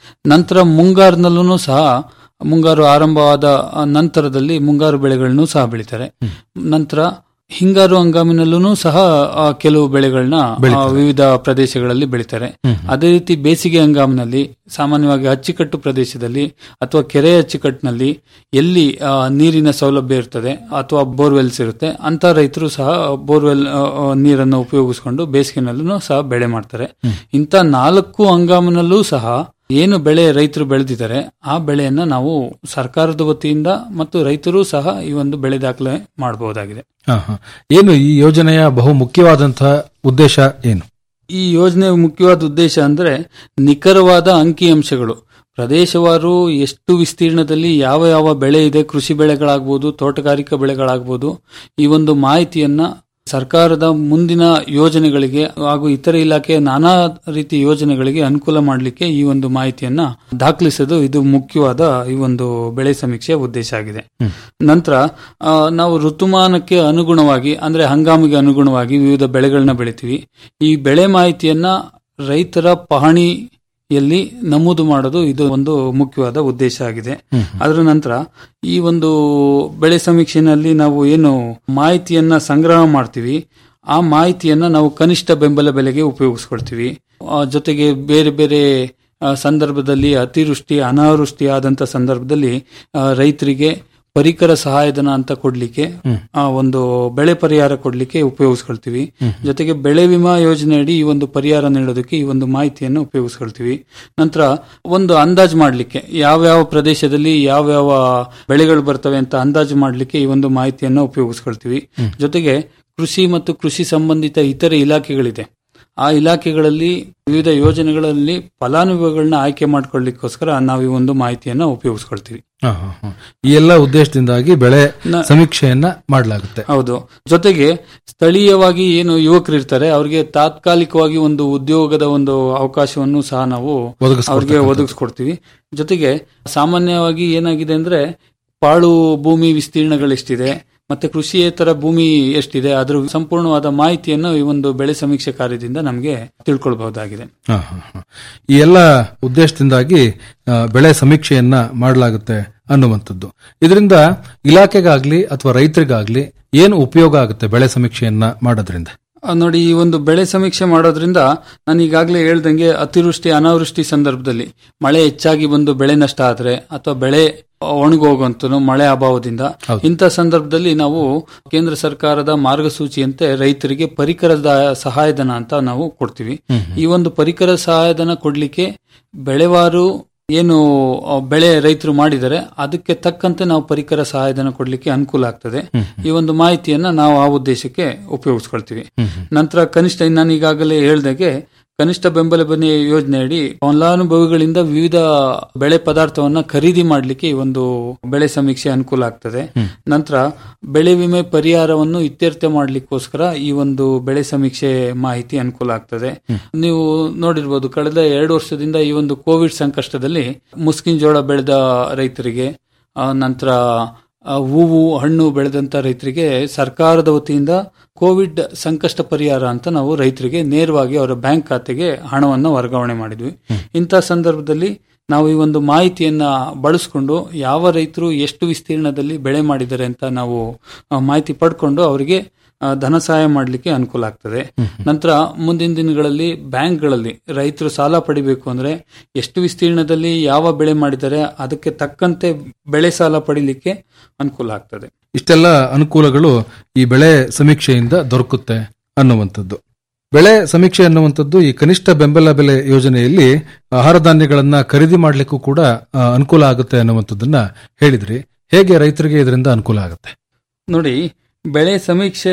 ನಂತರ ಮುಂಗಾರಿನಲ್ಲೂ ಸಹ ಮುಂಗಾರು ಆರಂಭವಾದ ಆ ನಂತರದಲ್ಲಿ ಮುಂಗಾರು ಬೆಳೆಗಳನ್ನು ಸಹ ಬೆಳೀತಾರೆ ನಂತರ ಹಿಂಗಾರು ಹಂಗಾಮಿನಲ್ಲೂ ಸಹ ಆ, ಕೆಲವು ಬೆಳೆಗಳನ್ನ ಆ, ವಿವಿಧ ಪ್ರದೇಶಗಳಲ್ಲಿ ಬೆಳೀತಾರೆ ಅದೇ ರೀತಿ ಬೇಸಿಗೆ ಹಂಗಾಮಿನಲ್ಲಿ ಸಾಮಾನ್ಯವಾಗಿ ಅಚ್ಚುಕಟ್ಟು ಪ್ರದೇಶದಲ್ಲಿ ಅಥವಾ ಕೆರೆ ಅಚ್ಚುಕಟ್ಟಿನಲ್ಲಿ ಎಲ್ಲಿ ಆ, ನೀರಿನ ಸೌಲಭ್ಯ ಇರ್ತದೆ ಅಥವಾ ಬೋರ್ವೆಲ್ಸ್ ಇರುತ್ತೆ ಅಂತ ರೈತರು ಸಹ ಬೋರ್ವೆಲ್ ಆ, ಆ, ನೀರನ್ನು ಉಪಯೋಗಿಸಿಕೊಂಡು ಬೇಸಿಗೆನಲ್ಲೂ ಸಹ ಬೆಳೆ ಮಾಡ್ತಾರೆ ಇಂಥ ನಾಲ್ಕು ಹಂಗಾಮಿನಲ್ಲೂ ಸಹ ಏನು ಬೆಳೆ ರೈತರು ಬೆಳೆದಿದ್ದಾರೆ ಆ ಬೆಳೆಯನ್ನ ನಾವು ಸರ್ಕಾರದ ವತಿಯಿಂದ ಮತ್ತು ರೈತರು ಸಹ ಈ ಒಂದು ಬೆಳೆ ದಾಖಲೆ ಮಾಡಬಹುದಾಗಿದೆ ಹಾ, ಹಾ. ಏನು ಈ ಯೋಜನೆಯ ಬಹು ಮುಖ್ಯವಾದಂತಹ ಉದ್ದೇಶ ಏನು ಈ ಯೋಜನೆ ಮುಖ್ಯವಾದ ಉದ್ದೇಶ ಅಂದ್ರೆ ನಿಖರವಾದ ಅಂಕಿಅಂಶಗಳು ಪ್ರದೇಶವಾರು ಎಷ್ಟು ವಿಸ್ತೀರ್ಣದಲ್ಲಿ ಯಾವ ಯಾವ ಬೆಳೆ ಇದೆ ಕೃಷಿ ಬೆಳೆಗಳಾಗ್ಬೋದು ತೋಟಗಾರಿಕಾ ಬೆಳೆಗಳಾಗ್ಬೋದು ಈ ಒಂದು ಮಾಹಿತಿಯನ್ನ ಸರ್ಕಾರದ ಮುಂದಿನ ಯೋಜನೆಗಳಿಗೆ ಹಾಗೂ ಇತರ ಇಲಾಖೆಯ ನಾನಾ ರೀತಿ ಯೋಜನೆಗಳಿಗೆ ಅನುಕೂಲ ಮಾಡಲಿಕ್ಕೆ ಈ ಒಂದು ಮಾಹಿತಿಯನ್ನ ದಾಖಲಿಸೋದು ಇದು ಮುಖ್ಯವಾದ ಈ ಒಂದು ಬೆಳೆ ಸಮೀಕ್ಷೆಯ ಉದ್ದೇಶ ಆಗಿದೆ ನಂತರ ಆ, ನಾವು ಋತುಮಾನಕ್ಕೆ ಅನುಗುಣವಾಗಿ ಅಂದ್ರೆ ಹಂಗಾಮಿಗೆ ಅನುಗುಣವಾಗಿ ವಿವಿಧ ಬೆಳೆಗಳನ್ನ ಬೆಳಿತೀವಿ ಈ ಬೆಳೆ ಮಾಹಿತಿಯನ್ನ ರೈತರ ಪಹಣಿಯಲ್ಲಿ ನಮೂದು ಮಾಡೋದು ಇದು ಒಂದು ಮುಖ್ಯವಾದ ಉದ್ದೇಶ ಆಗಿದೆ ಅದರ ನಂತರ ಈ ಒಂದು ಬೆಳೆ ಸಮೀಕ್ಷೆನಲ್ಲಿ ನಾವು ಏನು ಮಾಹಿತಿಯನ್ನ ಸಂಗ್ರಹ ಮಾಡ್ತೀವಿ ಆ ಮಾಹಿತಿಯನ್ನ ನಾವು ಕನಿಷ್ಠ ಬೆಂಬಲ ಬೆಲೆಗೆ ಉಪಯೋಗಿಸ್ಕೊಳ್ತೀವಿ ಆ, ಜೊತೆಗೆ ಬೇರೆ ಬೇರೆ ಆ, ಸಂದರ್ಭದಲ್ಲಿ ಅತಿವೃಷ್ಟಿ ಅನಾವೃಷ್ಟಿ ಆದಂತ ಸಂದರ್ಭದಲ್ಲಿ ಆ, ರೈತರಿಗೆ ಪರಿಕರ ಸಹಾಯಧನ ಅಂತ ಕೊಡ್ಲಿಕ್ಕೆ ಆ ಒಂದು ಬೆಳೆ ಪರಿಹಾರ ಕೊಡ್ಲಿಕ್ಕೆ ಉಪಯೋಗಿಸ್ಕೊಳ್ತೀವಿ ಜೊತೆಗೆ ಬೆಳೆ ವಿಮಾ ಯೋಜನೆಯಡಿ ಈ ಒಂದು ಪರಿಹಾರ ನೀಡೋದಕ್ಕೆ ಈ ಒಂದು ಮಾಹಿತಿಯನ್ನು ಉಪಯೋಗಿಸ್ಕೊಳ್ತೀವಿ ನಂತರ ಒಂದು ಅಂದಾಜು ಮಾಡಲಿಕ್ಕೆ ಯಾವ್ಯಾವ ಪ್ರದೇಶದಲ್ಲಿ ಯಾವ್ಯಾವ ಬೆಳೆಗಳು ಬರ್ತವೆ ಅಂತ ಅಂದಾಜು ಮಾಡಲಿಕ್ಕೆ ಈ ಒಂದು ಮಾಹಿತಿಯನ್ನು ಉಪಯೋಗಿಸ್ಕೊಳ್ತೀವಿ ಜೊತೆಗೆ ಕೃಷಿ ಮತ್ತು ಕೃಷಿ ಸಂಬಂಧಿತ ಇತರೆ ಇಲಾಖೆಗಳಿದೆ ಆ ಇಲಾಖೆಗಳಲ್ಲಿ ವಿವಿಧ ಯೋಜನೆಗಳಲ್ಲಿ ಫಲಾನುಭವಿಗಳನ್ನ ಆಯ್ಕೆ ಮಾಡ್ಕೊಳ್ಳಿಕ್ಕೋಸ್ಕರ ನಾವು ಈ ಒಂದು ಮಾಹಿತಿಯನ್ನ ಉಪಯೋಗಿಸ್ಕೊಳ್ತೀವಿ ಹಾ, ಹಾ, ಹಾ. ಈ ಎಲ್ಲ ಉದ್ದೇಶದಿಂದಾಗಿ ಬೆಳೆ ಸಮೀಕ್ಷೆಯನ್ನ ಮಾಡಲಾಗುತ್ತೆ ಹೌದು ಜೊತೆಗೆ ಸ್ಥಳೀಯವಾಗಿ ಏನು ಯುವಕರು ಇರ್ತಾರೆ ಅವರಿಗೆ ತಾತ್ಕಾಲಿಕವಾಗಿ ಒಂದು ಉದ್ಯೋಗದ ಒಂದು ಅವಕಾಶವನ್ನು ಸಹ ನಾವು ಅವ್ರಿಗೆ ಒದಗಿಸ್ಕೊಡ್ತೀವಿ ಜೊತೆಗೆ ಸಾಮಾನ್ಯವಾಗಿ ಏನಾಗಿದೆ ಅಂದ್ರೆ ಪಾಳು ಭೂಮಿ ವಿಸ್ತೀರ್ಣಗಳೆಷ್ಟಿದೆ ಮತ್ತೆ ಕೃಷಿಯೇತರ ಭೂಮಿ ಎಷ್ಟಿದೆ ಅದರ ಸಂಪೂರ್ಣವಾದ ಮಾಹಿತಿಯನ್ನು ಈ ಒಂದು ಬೆಳೆ ಸಮೀಕ್ಷೆ ಕಾರ್ಯದಿಂದ ನಮಗೆ ತಿಳ್ಕೊಳ್ಬಹುದಾಗಿದೆ ಹಾ, ಹಾ, ಹಾ. ಈ ಎಲ್ಲ ಉದ್ದೇಶದಿಂದಾಗಿ ಆ, ಬೆಳೆ ಸಮೀಕ್ಷೆಯನ್ನ ಮಾಡಲಾಗುತ್ತೆ ಅನ್ನುವಂಥದ್ದು ಇದರಿಂದ ಇಲಾಖೆಗಾಗ್ಲಿ ಅಥವಾ ರೈತರಿಗಾಗ್ಲಿ ಏನು ಉಪಯೋಗ ಆಗುತ್ತೆ ಬೆಳೆ ಸಮೀಕ್ಷೆಯನ್ನ ಮಾಡೋದ್ರಿಂದ ಆ, ನೋಡಿ ಈ ಒಂದು ಬೆಳೆ ಸಮೀಕ್ಷೆ ಮಾಡೋದ್ರಿಂದ ನಾನು ಈಗಾಗಲೇ ಹೇಳ್ದಂಗೆ ಅತಿವೃಷ್ಟಿ ಅನಾವೃಷ್ಟಿ ಸಂದರ್ಭದಲ್ಲಿ ಮಳೆ ಹೆಚ್ಚಾಗಿ ಬಂದು ಬೆಳೆ ನಷ್ಟ ಆದ್ರೆ ಅಥವಾ ಬೆಳೆ ಒಣಗೋಗುವಂತನು ಮಳೆ ಅಭಾವದಿಂದ ಇಂಥ ಸಂದರ್ಭದಲ್ಲಿ ನಾವು ಕೇಂದ್ರ ಸರ್ಕಾರದ ಮಾರ್ಗಸೂಚಿಯಂತೆ ರೈತರಿಗೆ ಪರಿಕರದ ಸಹಾಯಧನ ಅಂತ ನಾವು ಕೊಡ್ತೀವಿ ಈ ಒಂದು ಪರಿಕರ ಸಹಾಯಧನ ಕೊಡ್ಲಿಕ್ಕೆ ಬೆಳೆವಾರು ಏನು ಆ, ಬೆಳೆ ರೈತರು ಮಾಡಿದರೆ ಅದಕ್ಕೆ ತಕ್ಕಂತೆ ನಾವು ಪರಿಕರ ಸಹಾಯಧನ ಕೊಡ್ಲಿಕ್ಕೆ ಅನುಕೂಲ ಆಗ್ತದೆ ಈ ಒಂದು ಮಾಹಿತಿಯನ್ನ ನಾವು ಆ ಉದ್ದೇಶಕ್ಕೆ ಉಪಯೋಗಿಸ್ಕೊಳ್ತೀವಿ ನಂತರ ಕನಿಷ್ಠ ನಾನು ಈಗಾಗಲೇ ಹೇಳ್ದಾಗೆ ಕನಿಷ್ಠ ಬೆಂಬಲ ಬೆಲೆ ಯೋಜನೆಯಡಿ ಫಲಾನುಭವಿಗಳಿಂದ ವಿವಿಧ ಬೆಳೆ ಪದಾರ್ಥವನ್ನ ಖರೀದಿ ಮಾಡಲಿಕ್ಕೆ ಈ ಒಂದು ಬೆಳೆ ಸಮೀಕ್ಷೆ ಅನುಕೂಲ ಆಗ್ತದೆ ನಂತರ ಬೆಳೆ ವಿಮೆ ಪರಿಹಾರವನ್ನು ಇತ್ಯರ್ಥ ಮಾಡಲಿಕ್ಕೋಸ್ಕರ ಈ ಒಂದು ಬೆಳೆ ಸಮೀಕ್ಷೆ ಮಾಹಿತಿ ಅನುಕೂಲ ಆಗ್ತದೆ ನೀವು ನೋಡಿರ್ಬೋದು ಕಳೆದ ಎರಡು ವರ್ಷದಿಂದ ಈ ಒಂದು ಕೋವಿಡ್ ಸಂಕಷ್ಟದಲ್ಲಿ ಮುಸ್ಕಿನ್ ಜೋಳ ಬೆಳೆದ ರೈತರಿಗೆ ಆ, ನಂತರ ಆ, ಹೂವು ಹಣ್ಣು ಬೆಳೆದಂತ ರೈತರಿಗೆ ಸರ್ಕಾರದ ವತಿಯಿಂದ ಕೋವಿಡ್ ಸಂಕಷ್ಟ ಪರಿಹಾರ ಅಂತ ನಾವು ರೈತರಿಗೆ ನೇರವಾಗಿ ಅವರ ಬ್ಯಾಂಕ್ ಖಾತೆಗೆ ಹಣವನ್ನು ವರ್ಗಾವಣೆ ಮಾಡಿದ್ವಿ ಇಂಥ ಸಂದರ್ಭದಲ್ಲಿ ನಾವು ಈ ಒಂದು ಮಾಹಿತಿಯನ್ನ ಬಳಸ್ಕೊಂಡು ಯಾವ ರೈತರು ಎಷ್ಟು ವಿಸ್ತೀರ್ಣದಲ್ಲಿ ಬೆಳೆ ಮಾಡಿದ್ದಾರೆ ಅಂತ ನಾವು ಆ, ಮಾಹಿತಿ ಪಡ್ಕೊಂಡು ಅವರಿಗೆ ಆ, ಧನ ಸಹಾಯ ಮಾಡಲಿಕ್ಕೆ ಅನುಕೂಲ ಆಗ್ತದೆ ನಂತರ ಮುಂದಿನ ದಿನಗಳಲ್ಲಿ ಬ್ಯಾಂಕ್ಗಳಲ್ಲಿ ರೈತರು ಸಾಲ ಪಡಿಬೇಕು ಅಂದ್ರೆ ಎಷ್ಟು ವಿಸ್ತೀರ್ಣದಲ್ಲಿ ಯಾವ ಬೆಳೆ ಮಾಡಿದ್ದಾರೆ ಅದಕ್ಕೆ ತಕ್ಕಂತೆ ಬೆಳೆ ಸಾಲ ಪಡಿಲಿಕ್ಕೆ ಅನುಕೂಲ ಆಗ್ತದೆ ಇಷ್ಟೆಲ್ಲ ಅನುಕೂಲಗಳು ಈ ಬೆಳೆ ಸಮೀಕ್ಷೆಯಿಂದ ದೊರಕುತ್ತೆ ಅನ್ನುವಂಥದ್ದು ಬೆಳೆ ಸಮೀಕ್ಷೆ ಅನ್ನುವಂಥದ್ದು ಈ ಕನಿಷ್ಠ ಬೆಂಬಲ ಬೆಲೆ ಯೋಜನೆಯಲ್ಲಿ ಆಹಾರ ಧಾನ್ಯಗಳನ್ನ ಖರೀದಿ ಮಾಡ್ಲಿಕ್ಕೂ ಕೂಡ ಆ, ಅನುಕೂಲ ಆಗುತ್ತೆ ಅನ್ನುವಂಥದ್ದನ್ನ ಹೇಳಿದ್ರಿ ಹೇಗೆ ರೈತರಿಗೆ ಇದರಿಂದ ಅನುಕೂಲ ಆಗುತ್ತೆ ನೋಡಿ ಬೆಳೆ ಸಮೀಕ್ಷೆ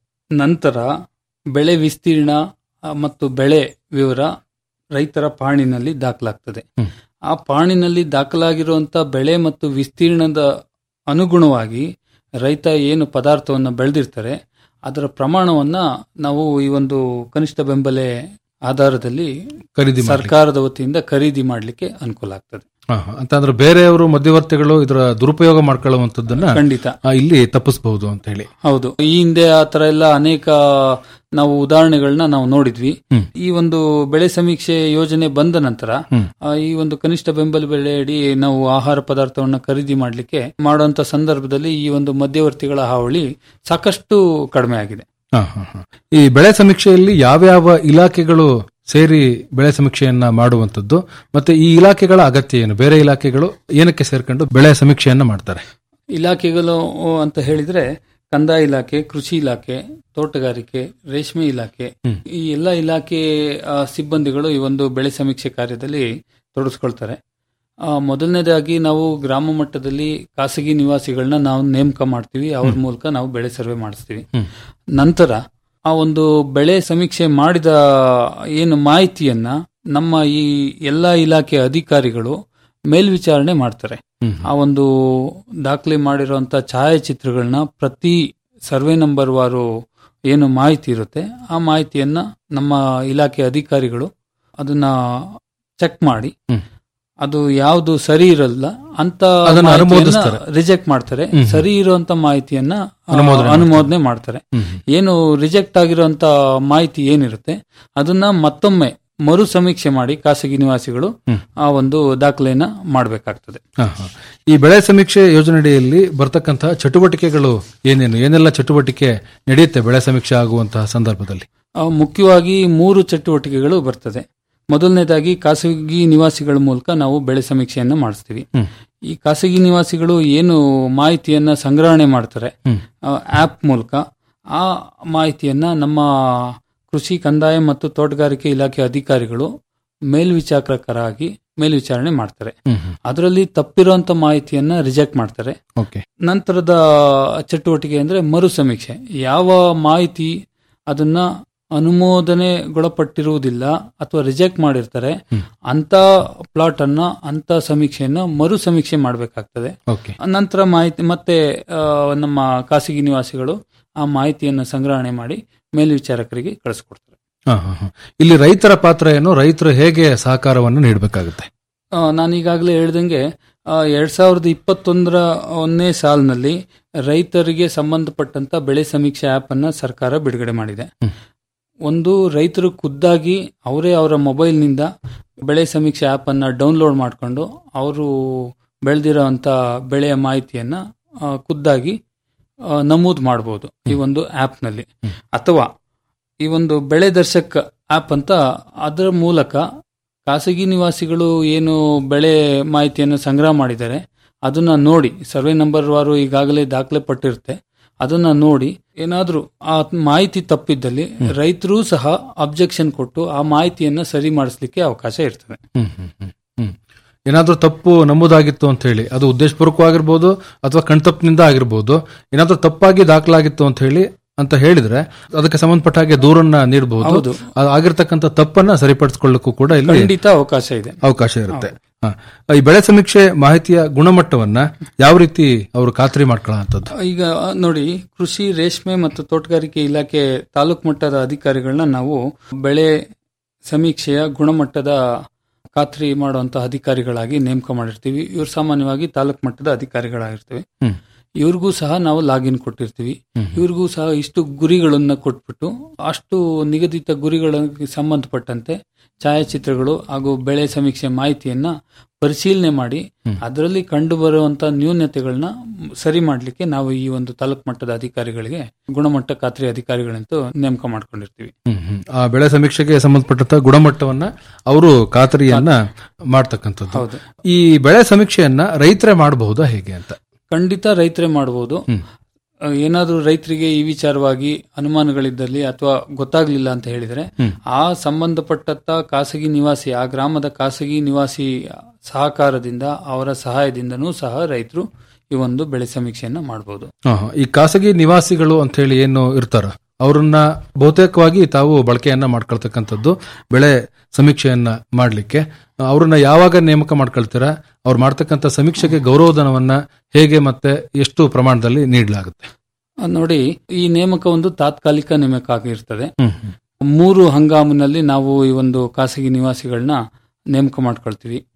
ನಂತರ ಬೆಳೆ ವಿಸ್ತೀರ್ಣ ಆ, ಮತ್ತು ಬೆಳೆ ವಿವರ ರೈತರ ಪಾಣಿನಲ್ಲಿ ದಾಖಲಾಗ್ತದೆ ಆ ಪಾಣಿನಲ್ಲಿ ದಾಖಲಾಗಿರುವಂತ ಬೆಳೆ ಮತ್ತು ವಿಸ್ತೀರ್ಣದ ಅನುಗುಣವಾಗಿ ರೈತ ಏನು ಪದಾರ್ಥವನ್ನು ಬೆಳೆದಿರ್ತಾರೆ ಅದರ ಪ್ರಮಾಣವನ್ನ ನಾವು ಈ ಒಂದು ಕನಿಷ್ಠ ಬೆಂಬಲೆ ಆಧಾರದಲ್ಲಿ ಖರೀದಿ ಮಾಡ್ಲಿಕ್ಕೆ. ಸರ್ಕಾರದ ವತಿಯಿಂದ ಖರೀದಿ ಮಾಡಲಿಕ್ಕೆ ಅನುಕೂಲ ಆಗ್ತದೆ ಹಾ, ಹಾ. ಅಂತಂದ್ರೆ ಬೇರೆಯವರು ಮಧ್ಯವರ್ತಿಗಳು ಇದರ ದುರುಪಯೋಗ ಮಾಡ್ಕೊಳ್ಳುವಂತದ್ದನ್ನ ಖಂಡಿತ. ಆ, ಇಲ್ಲಿ ತಪ್ಪಿಸಬಹುದು ಅಂತ ಹೇಳಿ ಹೌದು ಈ ಹಿಂದೆ ಆ ತರ ಎಲ್ಲ ಅನೇಕ ನಾವು ಉದಾಹರಣೆಗಳನ್ನ ನಾವು ನೋಡಿದ್ವಿ ಹ್ಮ್. ಈ ಒಂದು ಬೆಳೆ ಸಮೀಕ್ಷೆ ಯೋಜನೆ ಬಂದ ನಂತರ ಹ್ಮ್. ಆ, ಈ ಒಂದು ಕನಿಷ್ಠ ಬೆಂಬಲ ಬೆಲೆ ಅಡಿ ನಾವು ಆಹಾರ ಪದಾರ್ಥವನ್ನ ಖರೀದಿ ಮಾಡ್ಲಿಕ್ಕೆ ಮಾಡುವಂತ ಸಂದರ್ಭದಲ್ಲಿ ಈ ಒಂದು ಮಧ್ಯವರ್ತಿಗಳ ಹಾವಳಿ ಸಾಕಷ್ಟು ಕಡಿಮೆ ಆಗಿದೆ ಹಾ, ಹಾ, ಹಾ. ಈ ಬೆಳೆ ಸಮೀಕ್ಷೆಯಲ್ಲಿ ಯಾವ್ಯಾವ ಇಲಾಖೆಗಳು ಸೇರಿ ಬೆಳೆ ಸಮೀಕ್ಷೆಯನ್ನ ಮಾಡುವಂತದ್ದು ಮತ್ತೆ ಈ ಇಲಾಖೆಗಳ ಅಗತ್ಯ ಏನು ಬೇರೆ ಇಲಾಖೆಗಳು ಏನಕ್ಕೆ ಸೇರ್ಕೊಂಡು ಬೆಳೆ ಸಮೀಕ್ಷೆಯನ್ನ ಮಾಡ್ತಾರೆ ಇಲಾಖೆಗಳು ಅಂತ ಹೇಳಿದ್ರೆ ಕಂದಾಯ ಇಲಾಖೆ ಕೃಷಿ ಇಲಾಖೆ ತೋಟಗಾರಿಕೆ ರೇಷ್ಮೆ ಇಲಾಖೆ ಈ ಎಲ್ಲ ಇಲಾಖೆ ಆ, ಸಿಬ್ಬಂದಿಗಳು ಈ ಒಂದು ಬೆಳೆ ಸಮೀಕ್ಷೆ ಕಾರ್ಯದಲ್ಲಿ ತೊಡಗಿಸ್ಕೊಳ್ತಾರೆ ಆ, ಮೊದಲನೇದಾಗಿ ನಾವು ಗ್ರಾಮ ಮಟ್ಟದಲ್ಲಿ ಖಾಸಗಿ ನಿವಾಸಿಗಳನ್ನ ನಾವು ನೇಮಕ ಮಾಡ್ತೀವಿ ಅವ್ರ ಮೂಲಕ ನಾವು ಬೆಳೆ ಸರ್ವೆ ಮಾಡಿಸ್ತೀವಿ ನಂತರ ಆ ಒಂದು ಬೆಳೆ ಸಮೀಕ್ಷೆ ಮಾಡಿದ ಏನು ಮಾಹಿತಿಯನ್ನ ನಮ್ಮ ಈ ಎಲ್ಲಾ ಇಲಾಖೆ ಅಧಿಕಾರಿಗಳು ಮೇಲ್ವಿಚಾರಣೆ ಮಾಡ್ತಾರೆ ಆ ಒಂದು ದಾಖಲೆ ಮಾಡಿರುವಂತ ಛಾಯಾಚಿತ್ರಗಳನ್ನ ಪ್ರತಿ ಸರ್ವೆ ನಂಬರ್ ವಾರು ಏನು ಮಾಹಿತಿ ಇರುತ್ತೆ ಆ ಮಾಹಿತಿಯನ್ನ ನಮ್ಮ ಇಲಾಖೆ ಅಧಿಕಾರಿಗಳು ಅದನ್ನ ಚೆಕ್ ಮಾಡಿ ಅದು ಯಾವುದು ಸರಿ ಇರಲ್ಲ ಅಂತ ಅದನ್ನ ಅನುಮೋದಿಸ್ತಾರೆ. ರಿಜೆಕ್ಟ್ ಮಾಡ್ತಾರೆ ಹ್ಮ್. ಸರಿ ಇರುವಂತ ಮಾಹಿತಿಯನ್ನ ಆ, ಅನುಮೋದನೆ ಅನುಮೋದನೆ ಮಾಡ್ತಾರೆ ಹ್ಮ್. ಏನು ರಿಜೆಕ್ಟ್ ಆಗಿರುವಂತ ಮಾಹಿತಿ ಏನಿರುತ್ತೆ ಅದನ್ನ ಮತ್ತೊಮ್ಮೆ ಮರು ಸಮೀಕ್ಷೆ ಮಾಡಿ ಖಾಸಗಿ ನಿವಾಸಿಗಳು ಆ ಒಂದು ದಾಖಲೆಯನ್ನ ಮಾಡಬೇಕಾಗ್ತದೆ ಹಾ, ಹಾ. ಈ ಬೆಳೆ ಸಮೀಕ್ಷೆ ಯೋಜನೆಯಡಿಯಲ್ಲಿ ಬರ್ತಕ್ಕಂತಹ ಚಟುವಟಿಕೆಗಳು ಏನೇನು ಏನೆಲ್ಲ ಚಟುವಟಿಕೆ ನಡೆಯುತ್ತೆ ಬೆಳೆ ಸಮೀಕ್ಷೆ ಆಗುವಂತಹ ಸಂದರ್ಭದಲ್ಲಿ ಆ, ಮುಖ್ಯವಾಗಿ ಮೂರು ಚಟುವಟಿಕೆಗಳು ಬರ್ತದೆ ಮೊದಲನೇದಾಗಿ ಖಾಸಗಿ ನಿವಾಸಿಗಳ ಮೂಲಕ ನಾವು ಬೆಳೆ ಸಮೀಕ್ಷೆಯನ್ನ ಮಾಡಿಸ್ತೀವಿ ಹ್ಮ್. ಈ ಖಾಸಗಿ ನಿವಾಸಿಗಳು ಏನು ಮಾಹಿತಿಯನ್ನ ಸಂಗ್ರಹಣೆ ಮಾಡ್ತಾರೆ ಆಪ್ ಮೂಲಕ ಆ ಮಾಹಿತಿಯನ್ನ ನಮ್ಮ ಕೃಷಿ ಕಂದಾಯ ಮತ್ತು ತೋಟಗಾರಿಕೆ ಇಲಾಖೆ ಅಧಿಕಾರಿಗಳು ಮೇಲ್ವಿಚಾರಕರಾಗಿ ಮೇಲ್ವಿಚಾರಣೆ ಮಾಡ್ತಾರೆ ಹ್ಮ್, ಹ್ಮ್. ಅದರಲ್ಲಿ ತಪ್ಪಿರುವಂತ ಮಾಹಿತಿಯನ್ನ ರಿಜೆಕ್ಟ್ ಮಾಡ್ತಾರೆ ಓಕೆ ನಂತರದ ಚಟುವಟಿಕೆ ಅಂದ್ರೆ ಮರು ಸಮೀಕ್ಷೆ ಯಾವ ಮಾಹಿತಿ ಅದನ್ನ ಅನುಮೋದನೆಗೊಳಪಟ್ಟಿರುವುದಿಲ್ಲ ಅಥವಾ ರಿಜೆಕ್ಟ್ ಮಾಡಿರ್ತಾರೆ ಅಂತ ಪ್ಲಾಟ್ ಅನ್ನ ಅಂತ ಸಮೀಕ್ಷೆಯನ್ನ ಮರು ಸಮೀಕ್ಷೆ ಮಾಡಬೇಕಾಗ್ತದೆ ಓಕೆ ನಂತರ ಮಾಹಿತಿ ಮತ್ತೆ ಆ, ನಮ್ಮ ಖಾಸಗಿ ನಿವಾಸಿಗಳು ಆ ಮಾಹಿತಿಯನ್ನು ಸಂಗ್ರಹಣೆ ಮಾಡಿ ಮೇಲ್ವಿಚಾರಕರಿಗೆ ಕಳಿಸ್ಕೊಡ್ತಾರೆ ಹಾ, ಹಾ, ಹಾ. ಇಲ್ಲಿ ರೈತರ ಪಾತ್ರ ಏನು ರೈತರು ಹೇಗೆ ಸಹಕಾರವನ್ನು ನೀಡಬೇಕಾಗುತ್ತೆ ಆ, ನಾನು ಈಗಾಗಲೇ ಹೇಳ್ದಂಗೆ ಆ, ಎರಡ್ ಸಾವಿರದ ಇಪ್ಪತ್ತೊಂದರ ಒಂದನೇ ಸಾಲಿನಲ್ಲಿ ರೈತರಿಗೆ ಸಂಬಂಧಪಟ್ಟಂತ ಬೆಳೆ ಸಮೀಕ್ಷೆ ಆಪ್ ಅನ್ನ ಸರ್ಕಾರ ಬಿಡುಗಡೆ ಮಾಡಿದೆ ಒಂದು ರೈತರು ಖುದ್ದಾಗಿ ಅವರೇ ಅವರ ಮೊಬೈಲ್ನಿಂದ ಬೆಳೆ ಸಮೀಕ್ಷೆ ಆಪ್ ಅನ್ನ ಡೌನ್ಲೋಡ್ ಮಾಡಿಕೊಂಡು ಅವರು ಬೆಳೆದಿರೋಂಥ ಬೆಳೆಯ ಮಾಹಿತಿಯನ್ನ ಆ, ಖುದ್ದಾಗಿ ಆ, ನಮೂದು ಮಾಡಬಹುದು ಈ ಒಂದು ಆಪ್ನಲ್ಲಿ ಅಥವಾ ಈ ಒಂದು ಬೆಳೆ ದರ್ಶಕ್ ಆಪ್ ಅಂತ ಅದರ ಮೂಲಕ ಖಾಸಗಿ ನಿವಾಸಿಗಳು ಏನು ಬೆಳೆ ಮಾಹಿತಿಯನ್ನು ಸಂಗ್ರಹ ಮಾಡಿದ್ದಾರೆ ಅದನ್ನ ನೋಡಿ ಸರ್ವೆ ನಂಬರ್ ವಾರು ಈಗಾಗಲೇ ದಾಖಲೆ ಪಟ್ಟಿರುತ್ತೆ ಅದನ್ನ ನೋಡಿ ಏನಾದ್ರೂ ಆ ಮಾಹಿತಿ ತಪ್ಪಿದ್ದಲ್ಲಿ ರೈತರು ಸಹ ಅಬ್ಜೆಕ್ಷನ್ ಕೊಟ್ಟು ಆ ಮಾಹಿತಿಯನ್ನ ಸರಿ ಮಾಡಿಸ್ಲಿಕ್ಕೆ ಅವಕಾಶ ಇರ್ತದೆ ಹ್ಮ್, ಹ್ಮ್, ಹ್ಮ್, ಹ್ಮ್. ಏನಾದ್ರೂ ತಪ್ಪು ನಮೂದಾಗಿತ್ತು ಅಂತ ಹೇಳಿ ಅದು ಉದ್ದೇಶಪೂರ್ವಕವಾಗಿರ್ಬೋದು ಅಥವಾ ಕಣ್ತಪ್ಪಿನಿಂದ ಆಗಿರ್ಬೋದು ಏನಾದ್ರೂ ತಪ್ಪಾಗಿ ದಾಖಲಾಗಿತ್ತು ಅಂತ ಹೇಳಿ ಅಂತ ಹೇಳಿದ್ರೆ ಅದಕ್ಕೆ ಸಂಬಂಧಪಟ್ಟ ಹಾಗೆ ದೂರನ್ನ ನೀಡಬಹುದು ಹೌದು. ಆಗಿರ್ತಕ್ಕಂಥ ತಪ್ಪನ್ನ ಸರಿಪಡಿಸಿಕೊಳ್ಳಕ್ಕೂ ಕೂಡ ಇಲ್ಲಿ ಖಂಡಿತ ಅವಕಾಶ ಇದೆ ಅವಕಾಶ ಇರುತ್ತೆ ಹಾ. ಈ ಬೆಳೆ ಸಮೀಕ್ಷೆ ಮಾಹಿತಿಯ ಗುಣಮಟ್ಟವನ್ನ ಯಾವ ರೀತಿ ಅವರು ಖಾತ್ರಿ ಮಾಡ್ಕೊಳ್ಳೋಂಥದ್ದು ಈಗ ನೋಡಿ ಕೃಷಿ ರೇಷ್ಮೆ ಮತ್ತು ತೋಟಗಾರಿಕೆ ಇಲಾಖೆ ತಾಲೂಕು ಮಟ್ಟದ ಅಧಿಕಾರಿಗಳನ್ನ ನಾವು ಬೆಳೆ ಸಮೀಕ್ಷೆಯ ಗುಣಮಟ್ಟದ ಖಾತ್ರಿ ಮಾಡುವಂತ ಅಧಿಕಾರಿಗಳಾಗಿ ನೇಮಕ ಮಾಡಿರ್ತೀವಿ ಇವ್ರು ಸಾಮಾನ್ಯವಾಗಿ ತಾಲೂಕು ಮಟ್ಟದ ಅಧಿಕಾರಿಗಳಾಗಿರ್ತೀವಿ ಹ್ಮ್. ಇವ್ರಿಗೂ ಸಹ ನಾವು ಲಾಗಿನ್ ಕೊಟ್ಟಿರ್ತೀವಿ ಇವ್ರಿಗೂ ಸಹ ಇಷ್ಟು ಗುರಿಗಳನ್ನ ಕೊಟ್ಬಿಟ್ಟು ಅಷ್ಟು ನಿಗದಿತ ಗುರಿಗಳಿಗೆ ಸಂಬಂಧಪಟ್ಟಂತೆ ಛಾಯಾಚಿತ್ರಗಳು ಹಾಗೂ ಬೆಳೆ ಸಮೀಕ್ಷೆ ಮಾಹಿತಿಯನ್ನ ಪರಿಶೀಲನೆ ಮಾಡಿ ಅದರಲ್ಲಿ ಕಂಡು ಬರುವಂತ ನ್ಯೂನತೆಗಳನ್ನ ಸರಿ ಮಾಡ್ಲಿಕ್ಕೆ ನಾವು ಈ ಒಂದು ತಾಲೂಕು ಮಟ್ಟದ ಅಧಿಕಾರಿಗಳಿಗೆ ಗುಣಮಟ್ಟ ಖಾತ್ರಿ ಅಧಿಕಾರಿಗಳಂತೂ ನೇಮಕ ಮಾಡ್ಕೊಂಡಿರ್ತೀವಿ ಹ್ಮ್, ಹ್ಮ್. ಆ ಬೆಳೆ ಸಮೀಕ್ಷೆಗೆ ಸಂಬಂಧಪಟ್ಟಂತ ಗುಣಮಟ್ಟವನ್ನ ಅವರು ಖಾತರಿಯನ್ನ ಮಾಡ್ತಕ್ಕಂಥದ್ದು ಹೌದು. ಈ ಬೆಳೆ ಸಮೀಕ್ಷೆಯನ್ನ ರೈತರೇ ಮಾಡಬಹುದಾ ಹೇಗೆ ಅಂತ ಖಂಡಿತ ರೈತರೇ ಮಾಡಬಹುದು ಏನಾದ್ರೂ ರೈತರಿಗೆ ಈ ವಿಚಾರವಾಗಿ ಅನುಮಾನಗಳಿದ್ದಲ್ಲಿ ಅಥವಾ ಗೊತ್ತಾಗ್ಲಿಲ್ಲ ಅಂತ ಹೇಳಿದ್ರೆ ಹ್ಮ್. ಆ ಸಂಬಂಧಪಟ್ಟಂತ ಖಾಸಗಿ ನಿವಾಸಿ ಆ ಗ್ರಾಮದ ಖಾಸಗಿ ನಿವಾಸಿ ಸಹಕಾರದಿಂದ ಅವರ ಸಹಾಯದಿಂದನೂ ಸಹ ರೈತರು ಈ ಒಂದು ಬೆಳೆ ಸಮೀಕ್ಷೆಯನ್ನ ಮಾಡಬಹುದು ಹಾ, ಹಾ. ಈ ಖಾಸಗಿ ನಿವಾಸಿಗಳು ಅಂತ ಹೇಳಿ ಏನು ಇರ್ತಾರ ಅವ್ರನ್ನ ಬಹುತೇಕವಾಗಿ ತಾವು ಬಳಕೆಯನ್ನ ಮಾಡ್ಕೊಳ್ತಕ್ಕಂಥದ್ದು ಬೆಳೆ ಸಮೀಕ್ಷೆಯನ್ನ ಮಾಡ್ಲಿಕ್ಕೆ ಅವ್ರನ್ನ ಯಾವಾಗ ನೇಮಕ ಮಾಡ್ಕೊಳ್ತೀರಾ ಅವ್ರು ಮಾಡ್ತಕ್ಕಂಥ ಸಮೀಕ್ಷೆಗೆ ಗೌರವಧನವನ್ನ ಹೇಗೆ ಮತ್ತೆ ಎಷ್ಟು ಪ್ರಮಾಣದಲ್ಲಿ ನೀಡಲಾಗುತ್ತೆ ಆ, ನೋಡಿ ಈ ನೇಮಕ ಒಂದು ತಾತ್ಕಾಲಿಕ ನೇಮಕ ಆಗಿರ್ತದೆ ಹ್ಮ್, ಮೂರು ಹಂಗಾಮಿನಲ್ಲಿ ನಾವು ಈ ಒಂದು ಖಾಸಗಿ ನಿವಾಸಿಗಳನ್ನ ನೇಮಕ ಮಾಡ್ಕೊಳ್ತೀವಿ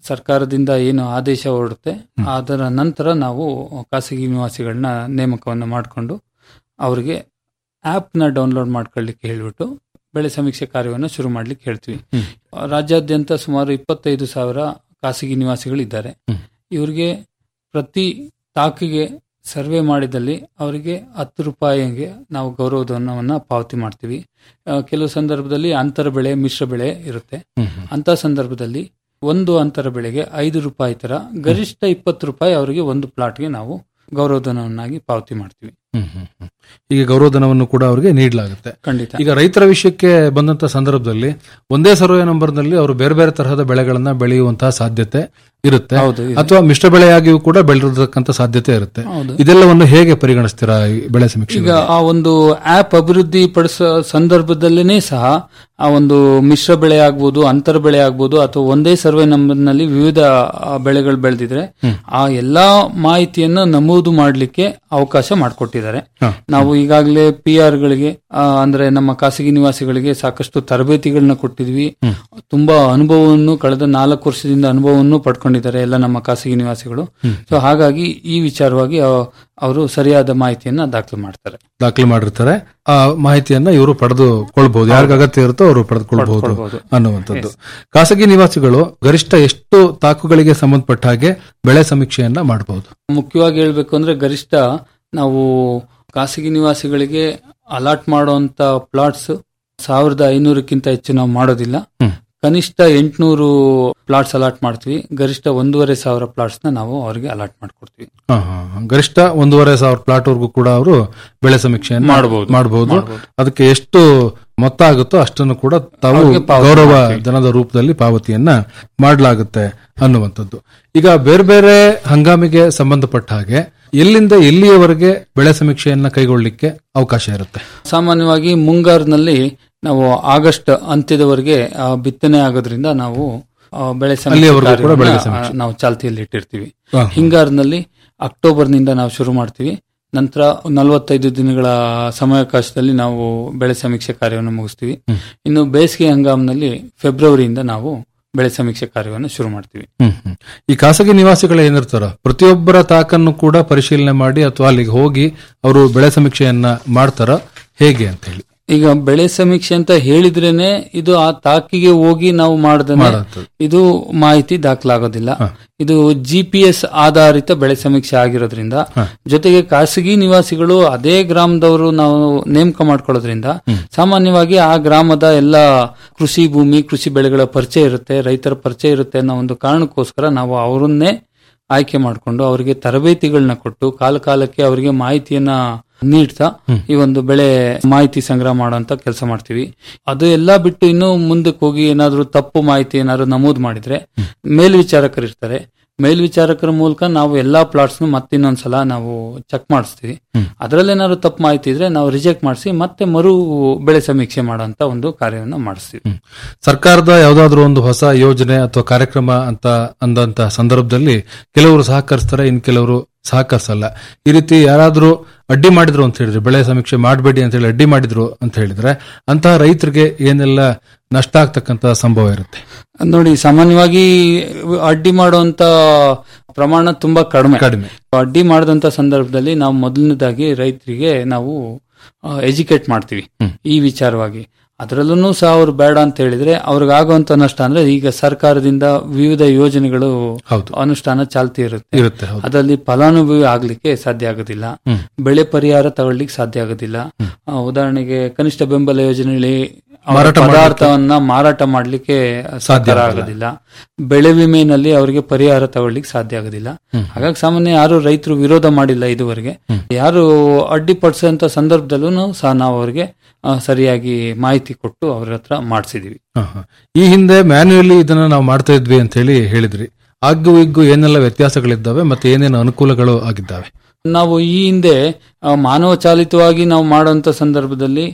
ಸರ್ಕಾರದಿಂದ ಏನು ಆದೇಶ ಹೊರಡುತ್ತೆ ಅದರ ನಂತರ ನಾವು ಖಾಸಗಿ ನಿವಾಸಿಗಳನ್ನ ನೇಮಕವನ್ನು ಮಾಡಿಕೊಂಡು ಅವರಿಗೆ ಆ್ಯಪ್ನ ಡೌನ್ಲೋಡ್ ಮಾಡ್ಕೊಳ್ಳಿಕ್ಕೆ ಹೇಳ್ಬಿಟ್ಟು ಬೆಳೆ ಸಮೀಕ್ಷೆ ಕಾರ್ಯವನ್ನು ಶುರು ಮಾಡ್ಲಿಕ್ಕೆ ಹೇಳ್ತೀವಿ ರಾಜ್ಯಾದ್ಯಂತ ಸುಮಾರು ಇಪ್ಪತ್ತೈದು ಸಾವಿರ ಖಾಸಗಿ ನಿವಾಸಿಗಳಿದ್ದಾರೆ ಇವರಿಗೆ ಪ್ರತಿ ತಾಕಿಗೆ ಸರ್ವೆ ಮಾಡಿದಲ್ಲಿ ಅವರಿಗೆ ಹತ್ತು ರೂಪಾಯಿಗೆ ನಾವು ಗೌರವಧನವನ್ನ ಪಾವತಿ ಮಾಡ್ತೀವಿ ಆ, ಕೆಲವು ಸಂದರ್ಭದಲ್ಲಿ ಅಂತರ ಬೆಳೆ ಮಿಶ್ರ ಬೆಳೆ ಇರುತ್ತೆ ಅಂತ ಸಂದರ್ಭದಲ್ಲಿ ಒಂದು ಅಂತರ ಬೆಳೆಗೆ ಐದು ರೂಪಾಯಿ ತರ ಗರಿಷ್ಠ ಇಪ್ಪತ್ತು ರೂಪಾಯಿ ಅವರಿಗೆ ಒಂದು ಪ್ಲಾಟ್ಗೆ ನಾವು ಗೌರವಧನವನ್ನಾಗಿ ಪಾವತಿ ಮಾಡ್ತೀವಿ ಹ್ಮ್, ಹ್ಮ್, ಹ್ಮ್. ಈಗ ಗೌರವಧನವನ್ನು ಕೂಡ ಅವರಿಗೆ ನೀಡಲಾಗುತ್ತೆ ಖಂಡಿತ ಈಗ ರೈತರ ವಿಷಯಕ್ಕೆ ಬಂದಂತ ಸಂದರ್ಭದಲ್ಲಿ ಒಂದೇ ಸರ್ವೆ ನಂಬರ್ನಲ್ಲಿ ಅವರು ಬೇರೆ ಬೇರೆ ತರಹದ ಬೆಳೆಗಳನ್ನ ಬೆಳೆಯುವಂತಹ ಸಾಧ್ಯತೆ ಇರುತ್ತೆ ಹೌದು, ಇದೆ. ಅಥವಾ ಮಿಶ್ರ ಬೆಳೆಯಾಗಿಯೂ ಕೂಡ ಬೆಳೆದಿರತಕ್ಕಂತ ಸಾಧ್ಯತೆ ಇರುತ್ತೆ ಹೌದು. ಇದೆಲ್ಲವನ್ನು ಹೇಗೆ ಪರಿಗಣಿಸ್ತೀರಾ ಈ ಬೆಳೆ ಸಮೀಕ್ಷೆ ಈಗ ಆ ಒಂದು ಆಪ್ ಅಭಿವೃದ್ಧಿ ಪಡಿಸೋ ಸಂದರ್ಭದಲ್ಲೇನೆ ಸಹ ಆ ಒಂದು ಮಿಶ್ರ ಬೆಳೆ ಆಗ್ಬೋದು ಅಂತರ ಬೆಳೆ ಆಗ್ಬೋದು ಅಥವಾ ಒಂದೇ ಸರ್ವೆ ನಂಬರ್ನಲ್ಲಿ ವಿವಿಧ ಆ, ಬೆಳೆಗಳು ಬೆಳೆದಿದ್ರೆ ಆ ಎಲ್ಲಾ ಮಾಹಿತಿಯನ್ನು ನಮೂದು ಮಾಡಲಿಕ್ಕೆ ಅವಕಾಶ ಮಾಡಿಕೊಟ್ಟಿದ್ದಾರೆ ನಾವು ಈಗಾಗಲೇ ಪಿ ಆರ್ ಗಳಿಗೆ ಆ, ಅಂದ್ರೆ ನಮ್ಮ ಖಾಸಗಿ ನಿವಾಸಿಗಳಿಗೆ ಸಾಕಷ್ಟು ತರಬೇತಿಗಳನ್ನ ಕೊಟ್ಟಿದ್ವಿ ತುಂಬಾ ಅನುಭವವನ್ನು ಕಳೆದ ನಾಲ್ಕು ವರ್ಷದಿಂದ ಅನುಭವವನ್ನು ಪಡ್ಕೊಂಡಿದ್ದಾರೆ ಎಲ್ಲ ನಮ್ಮ ಖಾಸಗಿ ನಿವಾಸಿಗಳು ಸೊ ಹಾಗಾಗಿ ಈ ವಿಚಾರವಾಗಿ ಅವ- ಅವರು ಸರಿಯಾದ ಮಾಹಿತಿಯನ್ನ ದಾಖಲು ಮಾಡ್ತಾರೆ ದಾಖಲೆ ಮಾಡಿರ್ತಾರೆ ಆ ಮಾಹಿತಿಯನ್ನ ಇವರು ಪಡೆದುಕೊಳ್ಬಹುದು ಯಾರಿಗ ಅಗತ್ಯ ಇರುತ್ತೋ ಅವರು ಪಡೆದುಕೊಳ್ಬಹುದು ಪಡೆದುಕೊಳ್ಬಹುದು. ಅನ್ನುವಂಥದ್ದು ಖಾಸಗಿ ನಿವಾಸಿಗಳು ಗರಿಷ್ಠ ಎಷ್ಟು ತಾಕುಗಳಿಗೆ ಸಂಬಂಧಪಟ್ಟ ಹಾಗೆ ಬೆಳೆ ಸಮೀಕ್ಷೆಯನ್ನ ಮಾಡಬಹುದು ಮುಖ್ಯವಾಗಿ ಹೇಳ್ಬೇಕು ಅಂದ್ರೆ ಗರಿಷ್ಠ ನಾವು ಖಾಸಗಿ ನಿವಾಸಿಗಳಿಗೆ ಅಲಾಟ್ ಮಾಡುವಂತ ಪ್ಲಾಟ್ಸ್ ಸಾವಿರದ ಐನೂರಕ್ಕಿಂತ ಹೆಚ್ಚು ನಾವು ಮಾಡೋದಿಲ್ಲ ಕನಿಷ್ಠ ಎಂಟುನೂರು ಪ್ಲಾಟ್ಸ್ ಅಲಾಟ್ ಮಾಡ್ತೀವಿ ಗರಿಷ್ಠ ಒಂದೂವರೆ ಸಾವಿರ ಪ್ಲಾಟ್ಸ್ ನ ನಾವು ಅವರಿಗೆ ಅಲಾಟ್ ಮಾಡ್ಕೊಡ್ತೀವಿ ಹಾ, ಹಾ, ಹಾ. ಗರಿಷ್ಠ ಒಂದೂವರೆ ಸಾವಿರ ಪ್ಲಾಟ್ ವರ್ಗೂ ಕೂಡ ಅವರು ಬೆಳೆ ಸಮೀಕ್ಷೆಯನ್ನು ಮಾಡ್ಬೋದು. ಮಾಡಬಹುದು ಮಾಡ್ಬೋದು. ಅದಕ್ಕೆ ಎಷ್ಟು ಮೊತ್ತ ಆಗುತ್ತೋ ಅಷ್ಟನ್ನು ಕೂಡ ತಾವು ಅವ್ರಿಗೆ ಪಾವತಿ ಗೌರವ ಮಾಡ್ತೀವಿ. ಧನದ ರೂಪದಲ್ಲಿ ಪಾವತಿಯನ್ನ ಮಾಡಲಾಗುತ್ತೆ ಅನ್ನುವಂಥದ್ದು ಈಗ ಬೇರೆ ಬೇರೆ ಹಂಗಾಮಿಗೆ ಸಂಬಂಧಪಟ್ಟ ಹಾಗೆ ಎಲ್ಲಿಂದ ಎಲ್ಲಿಯವರೆಗೆ ಬೆಳೆ ಸಮೀಕ್ಷೆಯನ್ನ ಕೈಗೊಳ್ಳಲಿಕ್ಕೆ ಅವಕಾಶ ಇರುತ್ತೆ ಸಾಮಾನ್ಯವಾಗಿ ಮುಂಗಾರಿನಲ್ಲಿ ನಾವು ಆಗಸ್ಟ್ ಅಂತ್ಯದವರೆಗೆ ಆ, ಬಿತ್ತನೆ ಆಗೋದ್ರಿಂದ ನಾವು ಆ, ಬೆಳೆ ಸಮೀಕ್ಷೆ ಅಲ್ಲಿಯವರೆಗೂ ಕೂಡ ಬೆಳೆ ಕಾರ್ಯವನ್ನ, ಸಮೀಕ್ಷೆ. ಆ, ನಾವು ಚಾಲ್ತಿಯಲ್ಲಿ ಇಟ್ಟಿರ್ತೀವಿ ಹಾ. ಹಿಂಗಾರಿನಲ್ಲಿ ಅಕ್ಟೋಬರ್ನಿಂದ ನಾವು ಶುರು ಮಾಡ್ತೀವಿ ನಂತರ ನಲವತ್ತೈದು ದಿನಗಳ ಸಮಯಾವಕಾಶದಲ್ಲಿ ನಾವು ಬೆಳೆ ಸಮೀಕ್ಷೆ ಕಾರ್ಯವನ್ನು ಮುಗಿಸ್ತೀವಿ ಇನ್ನು ಬೇಸಿಗೆ ಹಂಗಾಮಿನಲ್ಲಿ ಫೆಬ್ರವರಿಯಿಂದ ನಾವು ಬೆಳೆ ಸಮೀಕ್ಷೆ ಕಾರ್ಯವನ್ನು ಶುರು ಮಾಡ್ತೀವಿ ಹ್ಮ್, ಹ್ಮ್. ಈ ಖಾಸಗಿ ನಿವಾಸಿಗಳು ಏನಿರ್ತಾರ ಪ್ರತಿಯೊಬ್ಬರ ತಾಕನ್ನು ಕೂಡ ಪರಿಶೀಲನೆ ಮಾಡಿ ಅಥವಾ ಅಲ್ಲಿಗೆ ಹೋಗಿ ಅವರು ಬೆಳೆ ಸಮೀಕ್ಷೆಯನ್ನ ಮಾಡ್ತಾರ ಹೇಗೆ ಅಂತ ಹೇಳಿ ಈಗ ಬೆಳೆ ಸಮೀಕ್ಷೆ ಅಂತ ಹೇಳಿದ್ರೇನೆ ಇದು ಆ ತಾಕಿಗೆ ಹೋಗಿ ನಾವು ಮಾಡದೇ ಮಾಡೋಂಥದ್ದು. ಇದು ಮಾಹಿತಿ ದಾಖಲಾಗೋದಿಲ್ಲ ಇದು ಜಿ ಪಿ ಎಸ್ ಆಧಾರಿತ ಬೆಳೆ ಸಮೀಕ್ಷೆ ಆಗಿರೋದ್ರಿಂದ ಜೊತೆಗೆ ಖಾಸಗಿ ನಿವಾಸಿಗಳು ಅದೇ ಗ್ರಾಮದವರು ನಾವು ನೇಮಕ ಮಾಡ್ಕೊಳ್ಳೋದ್ರಿಂದ ಸಾಮಾನ್ಯವಾಗಿ ಆ ಗ್ರಾಮದ ಎಲ್ಲ ಕೃಷಿ ಭೂಮಿ ಕೃಷಿ ಬೆಳೆಗಳ ಪರಿಚಯ ಇರುತ್ತೆ ರೈತರ ಪರಿಚಯ ಇರುತ್ತೆ ಅನ್ನೋ ಒಂದು ಕಾರಣಕ್ಕೋಸ್ಕರ ನಾವು ಅವರನ್ನೇ ಆಯ್ಕೆ ಮಾಡಿಕೊಂಡು ಅವರಿಗೆ ತರಬೇತಿಗಳನ್ನ ಕೊಟ್ಟು ಕಾಲ ಕಾಲಕ್ಕೆ ಅವರಿಗೆ ಮಾಹಿತಿಯನ್ನ ನೀಡ್ತಾ ಈ ಒಂದು ಬೆಳೆ ಮಾಹಿತಿ ಸಂಗ್ರಹ ಮಾಡುವಂತ ಕೆಲಸ ಮಾಡ್ತೀವಿ ಅದು ಎಲ್ಲ ಬಿಟ್ಟು ಇನ್ನು ಮುಂದಕ್ಕೆ ಹೋಗಿ ಏನಾದ್ರೂ ತಪ್ಪು ಮಾಹಿತಿ ಏನಾದ್ರು ನಮೂದು ಮಾಡಿದ್ರೆ ಮೇಲ್ವಿಚಾರಕರು ಇರ್ತಾರೆ ಮೇಲ್ವಿಚಾರಕರ ಮೂಲಕ ನಾವು ಎಲ್ಲಾ ಪ್ಲಾಟ್ಸ್ ಮತ್ತಿನ್ನೊಂದ್ಸಲ ನಾವು ಚೆಕ್ ಮಾಡಿಸ್ತೀವಿ ಅದರಲ್ಲಿ ಏನಾದ್ರು ತಪ್ಪು ಮಾಹಿತಿ ಇದ್ರೆ ನಾವು ರಿಜೆಕ್ಟ್ ಮಾಡಿಸಿ ಮತ್ತೆ ಮರು ಬೆಳೆ ಸಮೀಕ್ಷೆ ಮಾಡುವಂತ ಒಂದು ಕಾರ್ಯವನ್ನು ಮಾಡಿಸ್ತೀವಿ ಸರ್ಕಾರದ ಯಾವ್ದಾದ್ರು ಒಂದು ಹೊಸ ಯೋಜನೆ ಅಥವಾ ಕಾರ್ಯಕ್ರಮ ಅಂತ ಅಂದಂತ ಸಂದರ್ಭದಲ್ಲಿ ಕೆಲವರು ಸಹಕರಿಸ್ತಾರೆ ಇನ್ ಕೆಲವರು ಸಹಕರಿಸಲ್ಲ ಈ ರೀತಿ ಯಾರಾದ್ರೂ ಅಡ್ಡಿ ಮಾಡಿದ್ರು ಅಂತ ಹೇಳಿದ್ರೆ ಬೆಳೆ ಸಮೀಕ್ಷೆ ಮಾಡಬೇಡಿ ಅಂತ ಹೇಳಿ ಅಡ್ಡಿ ಮಾಡಿದ್ರು ಅಂತ ಹೇಳಿದ್ರೆ ಅಂತಹ ರೈತರಿಗೆ ಏನೆಲ್ಲ ನಷ್ಟ ಆಗ್ತಕ್ಕಂತ ಸಂಭವ ಇರುತ್ತೆ ನೋಡಿ ಸಾಮಾನ್ಯವಾಗಿ ಅಡ್ಡಿ ಮಾಡುವಂತ ಪ್ರಮಾಣ ತುಂಬಾ ಕಡಿಮೆ ಕಡಿಮೆ ಅಡ್ಡಿ ಮಾಡದಂತ ಸಂದರ್ಭದಲ್ಲಿ ನಾವು ಮೊದಲನೇದಾಗಿ ರೈತರಿಗೆ ನಾವು ಎಜುಕೇಟ್ ಮಾಡ್ತೀವಿ ಈ ವಿಚಾರವಾಗಿ ಅದರಲ್ಲೂ ಸಹ ಅವ್ರು ಬೇಡ ಅಂತ ಹೇಳಿದ್ರೆ ಅವ್ರಿಗಾಗುವಂತ ನಷ್ಟ ಅಂದ್ರೆ ಈಗ ಸರ್ಕಾರದಿಂದ ವಿವಿಧ ಯೋಜನೆಗಳು ಅನುಷ್ಠಾನ ಚಾಲ್ತಿ ಇರುತ್ತೆ ಇರುತ್ತೆ ಹೌದು. ಅದರಲ್ಲಿ ಫಲಾನುಭವಿ ಆಗ್ಲಿಕ್ಕೆ ಸಾಧ್ಯ ಆಗೋದಿಲ್ಲ ಹ್ಮ್. ಬೆಳೆ ಪರಿಹಾರ ತಗೊಳ್ಳಿಕ್ಕೆ ಸಾಧ್ಯ ಆಗೋದಿಲ್ಲ ಆ, ಉದಾಹರಣೆಗೆ ಕನಿಷ್ಠ ಬೆಂಬಲ ಯೋಜನೆಯಲ್ಲಿ ಅವರ ಮಾರಾಟ ಮಾಡ್ಲಿಕ್ಕೆ- ಪದಾರ್ಥವನ್ನ ಮಾರಾಟ ಮಾಡ್ಲಿಕ್ಕೆ ಸಾಧ್ಯ ಆಗೋದಿಲ್ಲ. ಆಗೋದಿಲ್ಲ ಬೆಳೆ ವಿಮೆನಲ್ಲಿ ಅವರಿಗೆ ಪರಿಹಾರ ತಗೊಳ್ಳಿಕ್ಕೆ ಸಾಧ್ಯ ಆಗೋದಿಲ್ಲ ಹ್ಮ್. ಹಾಗಾಗಿ ಸಾಮಾನ್ಯ ಯಾರು ರೈತರು ವಿರೋಧ ಮಾಡಿಲ್ಲ ಇದುವರೆಗೆ ಯಾರು ಅಡ್ಡಿಪಡಿಸುವಂತ ಸಂದರ್ಭದಲ್ಲೂ ಸಹ ನಾವು ಅವರಿಗೆ ಆ, ಸರಿಯಾಗಿ ಮಾಹಿತಿ ಕೊಟ್ಟು ಅವ್ರ ಹತ್ರ ಮಾಡಿಸಿದೀವಿ ಹ, ಹ. ಈ ಹಿಂದೆ ಮ್ಯಾನ್ಯುಯಲಿ ಇದನ್ನ ನಾವು ಮಾಡ್ತಾ ಇದ್ವಿ ಅಂತ ಹೇಳಿ ಹೇಳಿದ್ರಿ ಅಗ್ಗು ಇಗ್ಗು ಏನೆಲ್ಲ ವ್ಯತ್ಯಾಸಗಳಿದ್ದಾವೆ ಮತ್ತೆ ಏನೇನು ಅನುಕೂಲಗಳು ಆಗಿದ್ದಾವೆ ನಾವು ಈ ಹಿಂದೆ ಆ, ಮಾನವ ಚಾಲಿತವಾಗಿ ನಾವು ಮಾಡುವಂತ ಸಂದರ್ಭದಲ್ಲಿ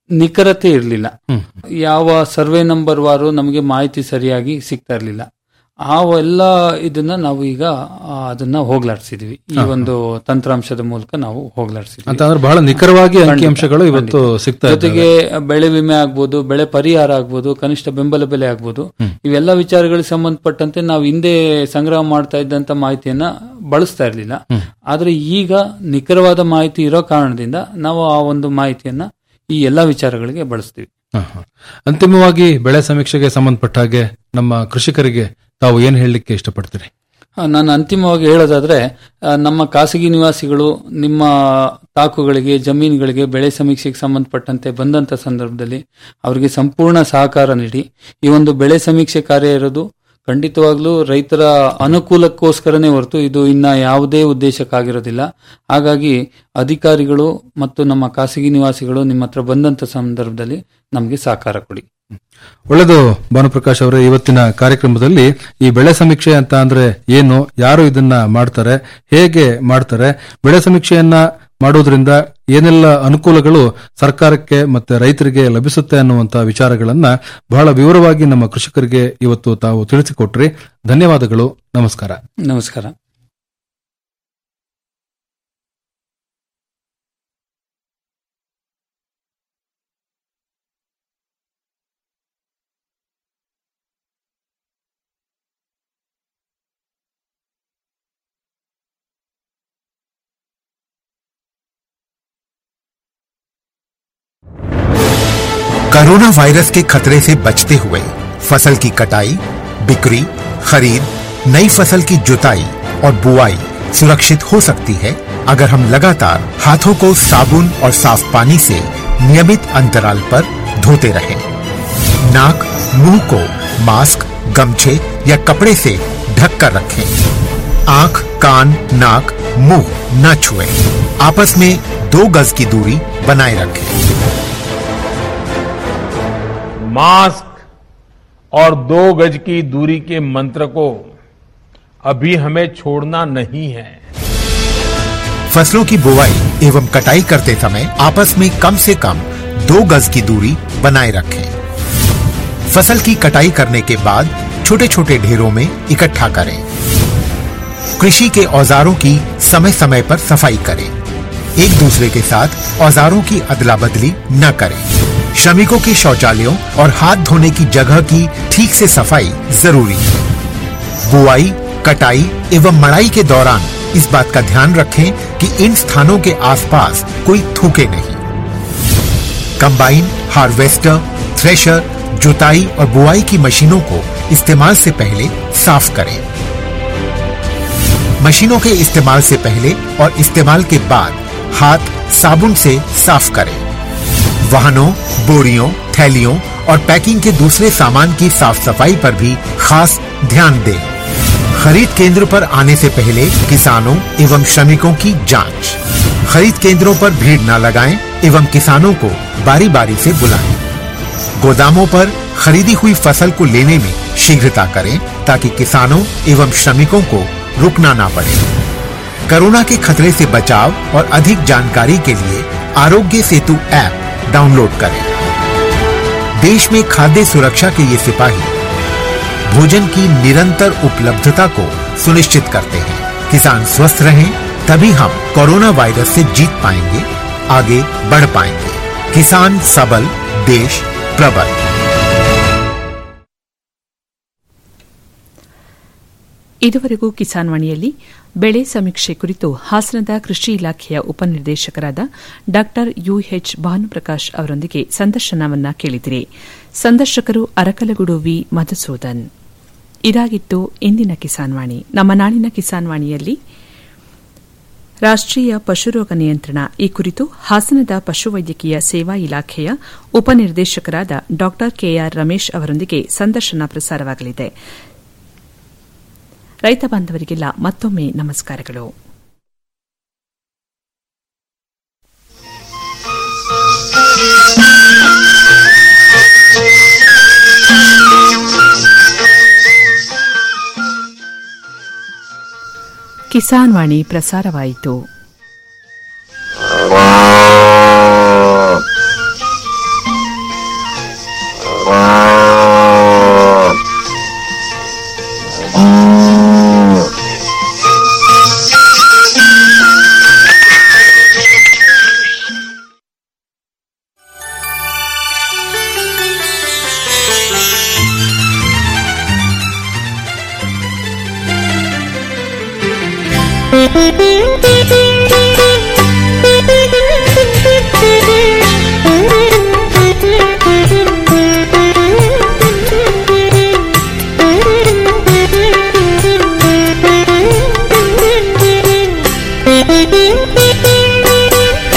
ನಿಖರತೆ ಇರಲಿಲ್ಲ ಯಾವ ಸರ್ವೆ ನಂಬರ್ ವಾರು ನಮಗೆ ಮಾಹಿತಿ ಸರಿಯಾಗಿ ಸಿಗ್ತಾ ಇರಲಿಲ್ಲ ಆ ಎಲ್ಲ ಇದನ್ನ ನಾವು ಈಗ ಆ, ಅದನ್ನ ಹೋಗ್ಲಾಡ್ಸಿದೀವಿ ಈ ಹಾ, ಒಂದು ತಂತ್ರಾಂಶದ ಮೂಲಕ ನಾವು ಹೋಗ್ಲಾಡ್ಸಿದ್ವಿ ಅಂತ ಅಂದ್ರೆ ಬಹಳ ನಿಖರವಾಗಿ ಅಂಕಿಅಂಶಗಳು ಖಂಡಿತ, ಇವತ್ತು ಖಂಡಿತ. ಸಿಗ್ತಾ ಜೊತೆಗೆ ಬೆಳೆ ವಿಮೆ ಆಗ್ಬೋದು ಬೆಳೆ ಪರಿಹಾರ ಆಗ್ಬೋದು ಕನಿಷ್ಠ ಬೆಂಬಲ ಬೆಲೆ ಆಗ್ಬೋದು ಇವೆಲ್ಲ ವಿಚಾರಗಳಿಗೆ ಸಂಬಂಧಪಟ್ಟಂತೆ ನಾವು ಹಿಂದೆ ಸಂಗ್ರಹ ಮಾಡ್ತಾ ಇದ್ದಂತ ಮಾಹಿತಿಯನ್ನ ಬಳಸ್ತಾ ಇರಲಿಲ್ಲ ಆದ್ರೆ ಈಗ ನಿಖರವಾದ ಮಾಹಿತಿ ಇರೋ ಕಾರಣದಿಂದ ನಾವು ಆ ಒಂದು ಮಾಹಿತಿಯನ್ನ ಈ ಎಲ್ಲಾ ವಿಚಾರಗಳಿಗೆ ಬಳಸ್ತೀವಿ ಹ, ಹ. ಅಂತಿಮವಾಗಿ ಬೆಳೆ ಸಮೀಕ್ಷೆಗೆ ಸಂಬಂಧಪಟ್ಟ ಹಾಗೆ ನಮ್ಮ ಕೃಷಿಕರಿಗೆ ತಾವು ಏನ್ ಹೇಳಲಿಕ್ಕೆ ಇಷ್ಟಪಡ್ತೀರಿ ಆ, ನಾನು ಅಂತಿಮವಾಗಿ ಹೇಳೋದಾದ್ರೆ ಆ, ನಮ್ಮ ಖಾಸಗಿ ನಿವಾಸಿಗಳು ನಿಮ್ಮ ತಾಕುಗಳಿಗೆ ಜಮೀನುಗಳಿಗೆ ಬೆಳೆ ಸಮೀಕ್ಷೆಗೆ ಸಂಬಂಧಪಟ್ಟಂತೆ ಬಂದಂತ ಸಂದರ್ಭದಲ್ಲಿ ಅವರಿಗೆ ಸಂಪೂರ್ಣ ಸಹಕಾರ ನೀಡಿ ಈ ಒಂದು ಬೆಳೆ ಸಮೀಕ್ಷೆ ಕಾರ್ಯ ಇರೋದು ಖಂಡಿತವಾಗ್ಲೂ ರೈತರ ಅನುಕೂಲಕ್ಕೋಸ್ಕರನೇ ಹೊರತು ಇದು ಇನ್ನ ಯಾವುದೇ ಉದ್ದೇಶಕ್ಕಾಗಿರೋದಿಲ್ಲ ಹಾಗಾಗಿ ಅಧಿಕಾರಿಗಳು ಮತ್ತು ನಮ್ಮ ಖಾಸಗಿ ನಿವಾಸಿಗಳು ನಿಮ್ಮ ಹತ್ರ ಬಂದಂತ ಸಂದರ್ಭದಲ್ಲಿ ನಮಗೆ ಸಹಕಾರ ಕೊಡಿ ಒಳ್ಳೆದು ಭಾನುಪ್ರಕಾಶ್ ಅವರೇ ಇವತ್ತಿನ ಕಾರ್ಯಕ್ರಮದಲ್ಲಿ ಈ ಬೆಳೆ ಸಮೀಕ್ಷೆ ಅಂತ ಅಂದ್ರೆ ಏನು ಯಾರು ಇದನ್ನ ಮಾಡ್ತಾರೆ ಹೇಗೆ ಮಾಡ್ತಾರೆ ಬೆಳೆ ಸಮೀಕ್ಷೆಯನ್ನ ಮಾಡೋದ್ರಿಂದ ಏನೆಲ್ಲ ಅನುಕೂಲಗಳು ಸರ್ಕಾರಕ್ಕೆ ಮತ್ತೆ ರೈತರಿಗೆ ಲಭಿಸುತ್ತೆ ಅನ್ನುವಂತಹ ವಿಚಾರಗಳನ್ನ ಬಹಳ ವಿವರವಾಗಿ ನಮ್ಮ ಕೃಷಿಕರಿಗೆ ಇವತ್ತು ತಾವು ತಿಳಿಸಿಕೊಟ್ರಿ ಧನ್ಯವಾದಗಳು ನಮಸ್ಕಾರ ನಮಸ್ಕಾರ कोरोना वायरस के खतरे से बचते हुए फसल की कटाई बिक्री खरीद नई फसल की जुताई और बुआई सुरक्षित हो सकती है अगर हम लगातार हाथों को साबुन और साफ पानी से नियमित अंतराल पर धोते रहें। नाक मुंह को मास्क गमछे या कपड़े से ढक कर रखें आंख कान नाक मुंह न छुएं। आपस में दो गज की दूरी बनाए रखें मास्क और दो गज की दूरी के मंत्र को अभी हमें छोड़ना नहीं है फसलों की बुवाई एवं कटाई करते समय आपस में कम से कम दो गज की दूरी बनाए रखें फसल की कटाई करने के बाद छोटे छोटे ढेरों में इकट्ठा करें कृषि के औजारों की समय समय पर सफाई करें एक दूसरे के साथ औजारों की अदला बदली न करें श्रमिकों के शौचालयों और हाथ धोने की जगह की ठीक से सफाई जरूरी है बुआई कटाई एवं मड़ाई के दौरान इस बात का ध्यान रखें कि इन स्थानों के आसपास कोई थूके नहीं कंबाइन हार्वेस्टर थ्रेशर जुताई और बुआई की मशीनों को इस्तेमाल से पहले साफ करें मशीनों के इस्तेमाल से पहले और इस्तेमाल के बाद हाथ साबुन से साफ करें वाहनों बोरियों थैलियों और पैकिंग के दूसरे सामान की साफ सफाई पर भी खास ध्यान दें खरीद केंद्र पर आने से पहले किसानों एवं श्रमिकों की जांच खरीद केंद्रों पर भीड़ न लगाएं एवं किसानों को बारी बारी से बुलाएं गोदामों पर खरीदी हुई फसल को लेने में शीघ्रता करें ताकि किसानों एवं श्रमिकों को रुकना ना पड़े कोरोना के खतरे से बचाव और अधिक जानकारी के लिए आरोग्य सेतु ऐप डाउनलोड करें देश में खाद्य सुरक्षा के ये सिपाही भोजन की निरंतर उपलब्धता को सुनिश्चित करते हैं किसान स्वस्थ रहें तभी हम कोरोना वायरस से जीत पाएंगे आगे बढ़ पाएंगे किसान सबल देश प्रबल ಇದುವರೆಗೂ ಕಿಸಾನ್ ವಾಣಿಯಲ್ಲಿ ಬೆಳೆ ಸಮೀಕ್ಷೆ ಕುರಿತು ಹಾಸನದ ಕೃಷಿ ಇಲಾಖೆಯ ಉಪನಿರ್ದೇಶಕರಾದ ಡಾ ಯುಎಚ್ ಭಾನುಪ್ರಕಾಶ್ ಅವರೊಂದಿಗೆ ಸಂದರ್ಶನವನ್ನ ಕೇಳಿದಿರಿ ಸಂದರ್ಶಕರು ಅರಕಲಗೂಡು ವಿ ಮಧುಸೂದನ್ ಇದಾಗಿತ್ತು ಇಂದಿನ ಕಿಸಾನ್ ವಾಣಿ ನಮ್ಮ ನಾಳಿನ ಕಿಸಾನ್ ವಾಣಿಯಲ್ಲಿ ರಾಷ್ಟೀಯ ಪಶುರೋಗ ನಿಯಂತ್ರಣ ಈ ಕುರಿತು ಹಾಸನದ ಪಶುವೈದ್ಯಕೀಯ ಸೇವಾ ಇಲಾಖೆಯ ಉಪನಿರ್ದೇಶಕರಾದ ಡಾ ಕೆಆರ್ ರಮೇಶ್ ಅವರೊಂದಿಗೆ ಸಂದರ್ಶನ ಪ್ರಸಾರವಾಗಲಿದೆ ರೈತ ಬಾಂಧವರಿಗೆಲ್ಲ ಮತ್ತೊಮ್ಮೆ ನಮಸ್ಕಾರಗಳು ಕಿಸಾನ್ ವಾಣಿ ಪ್ರಸಾರವಾಯಿತು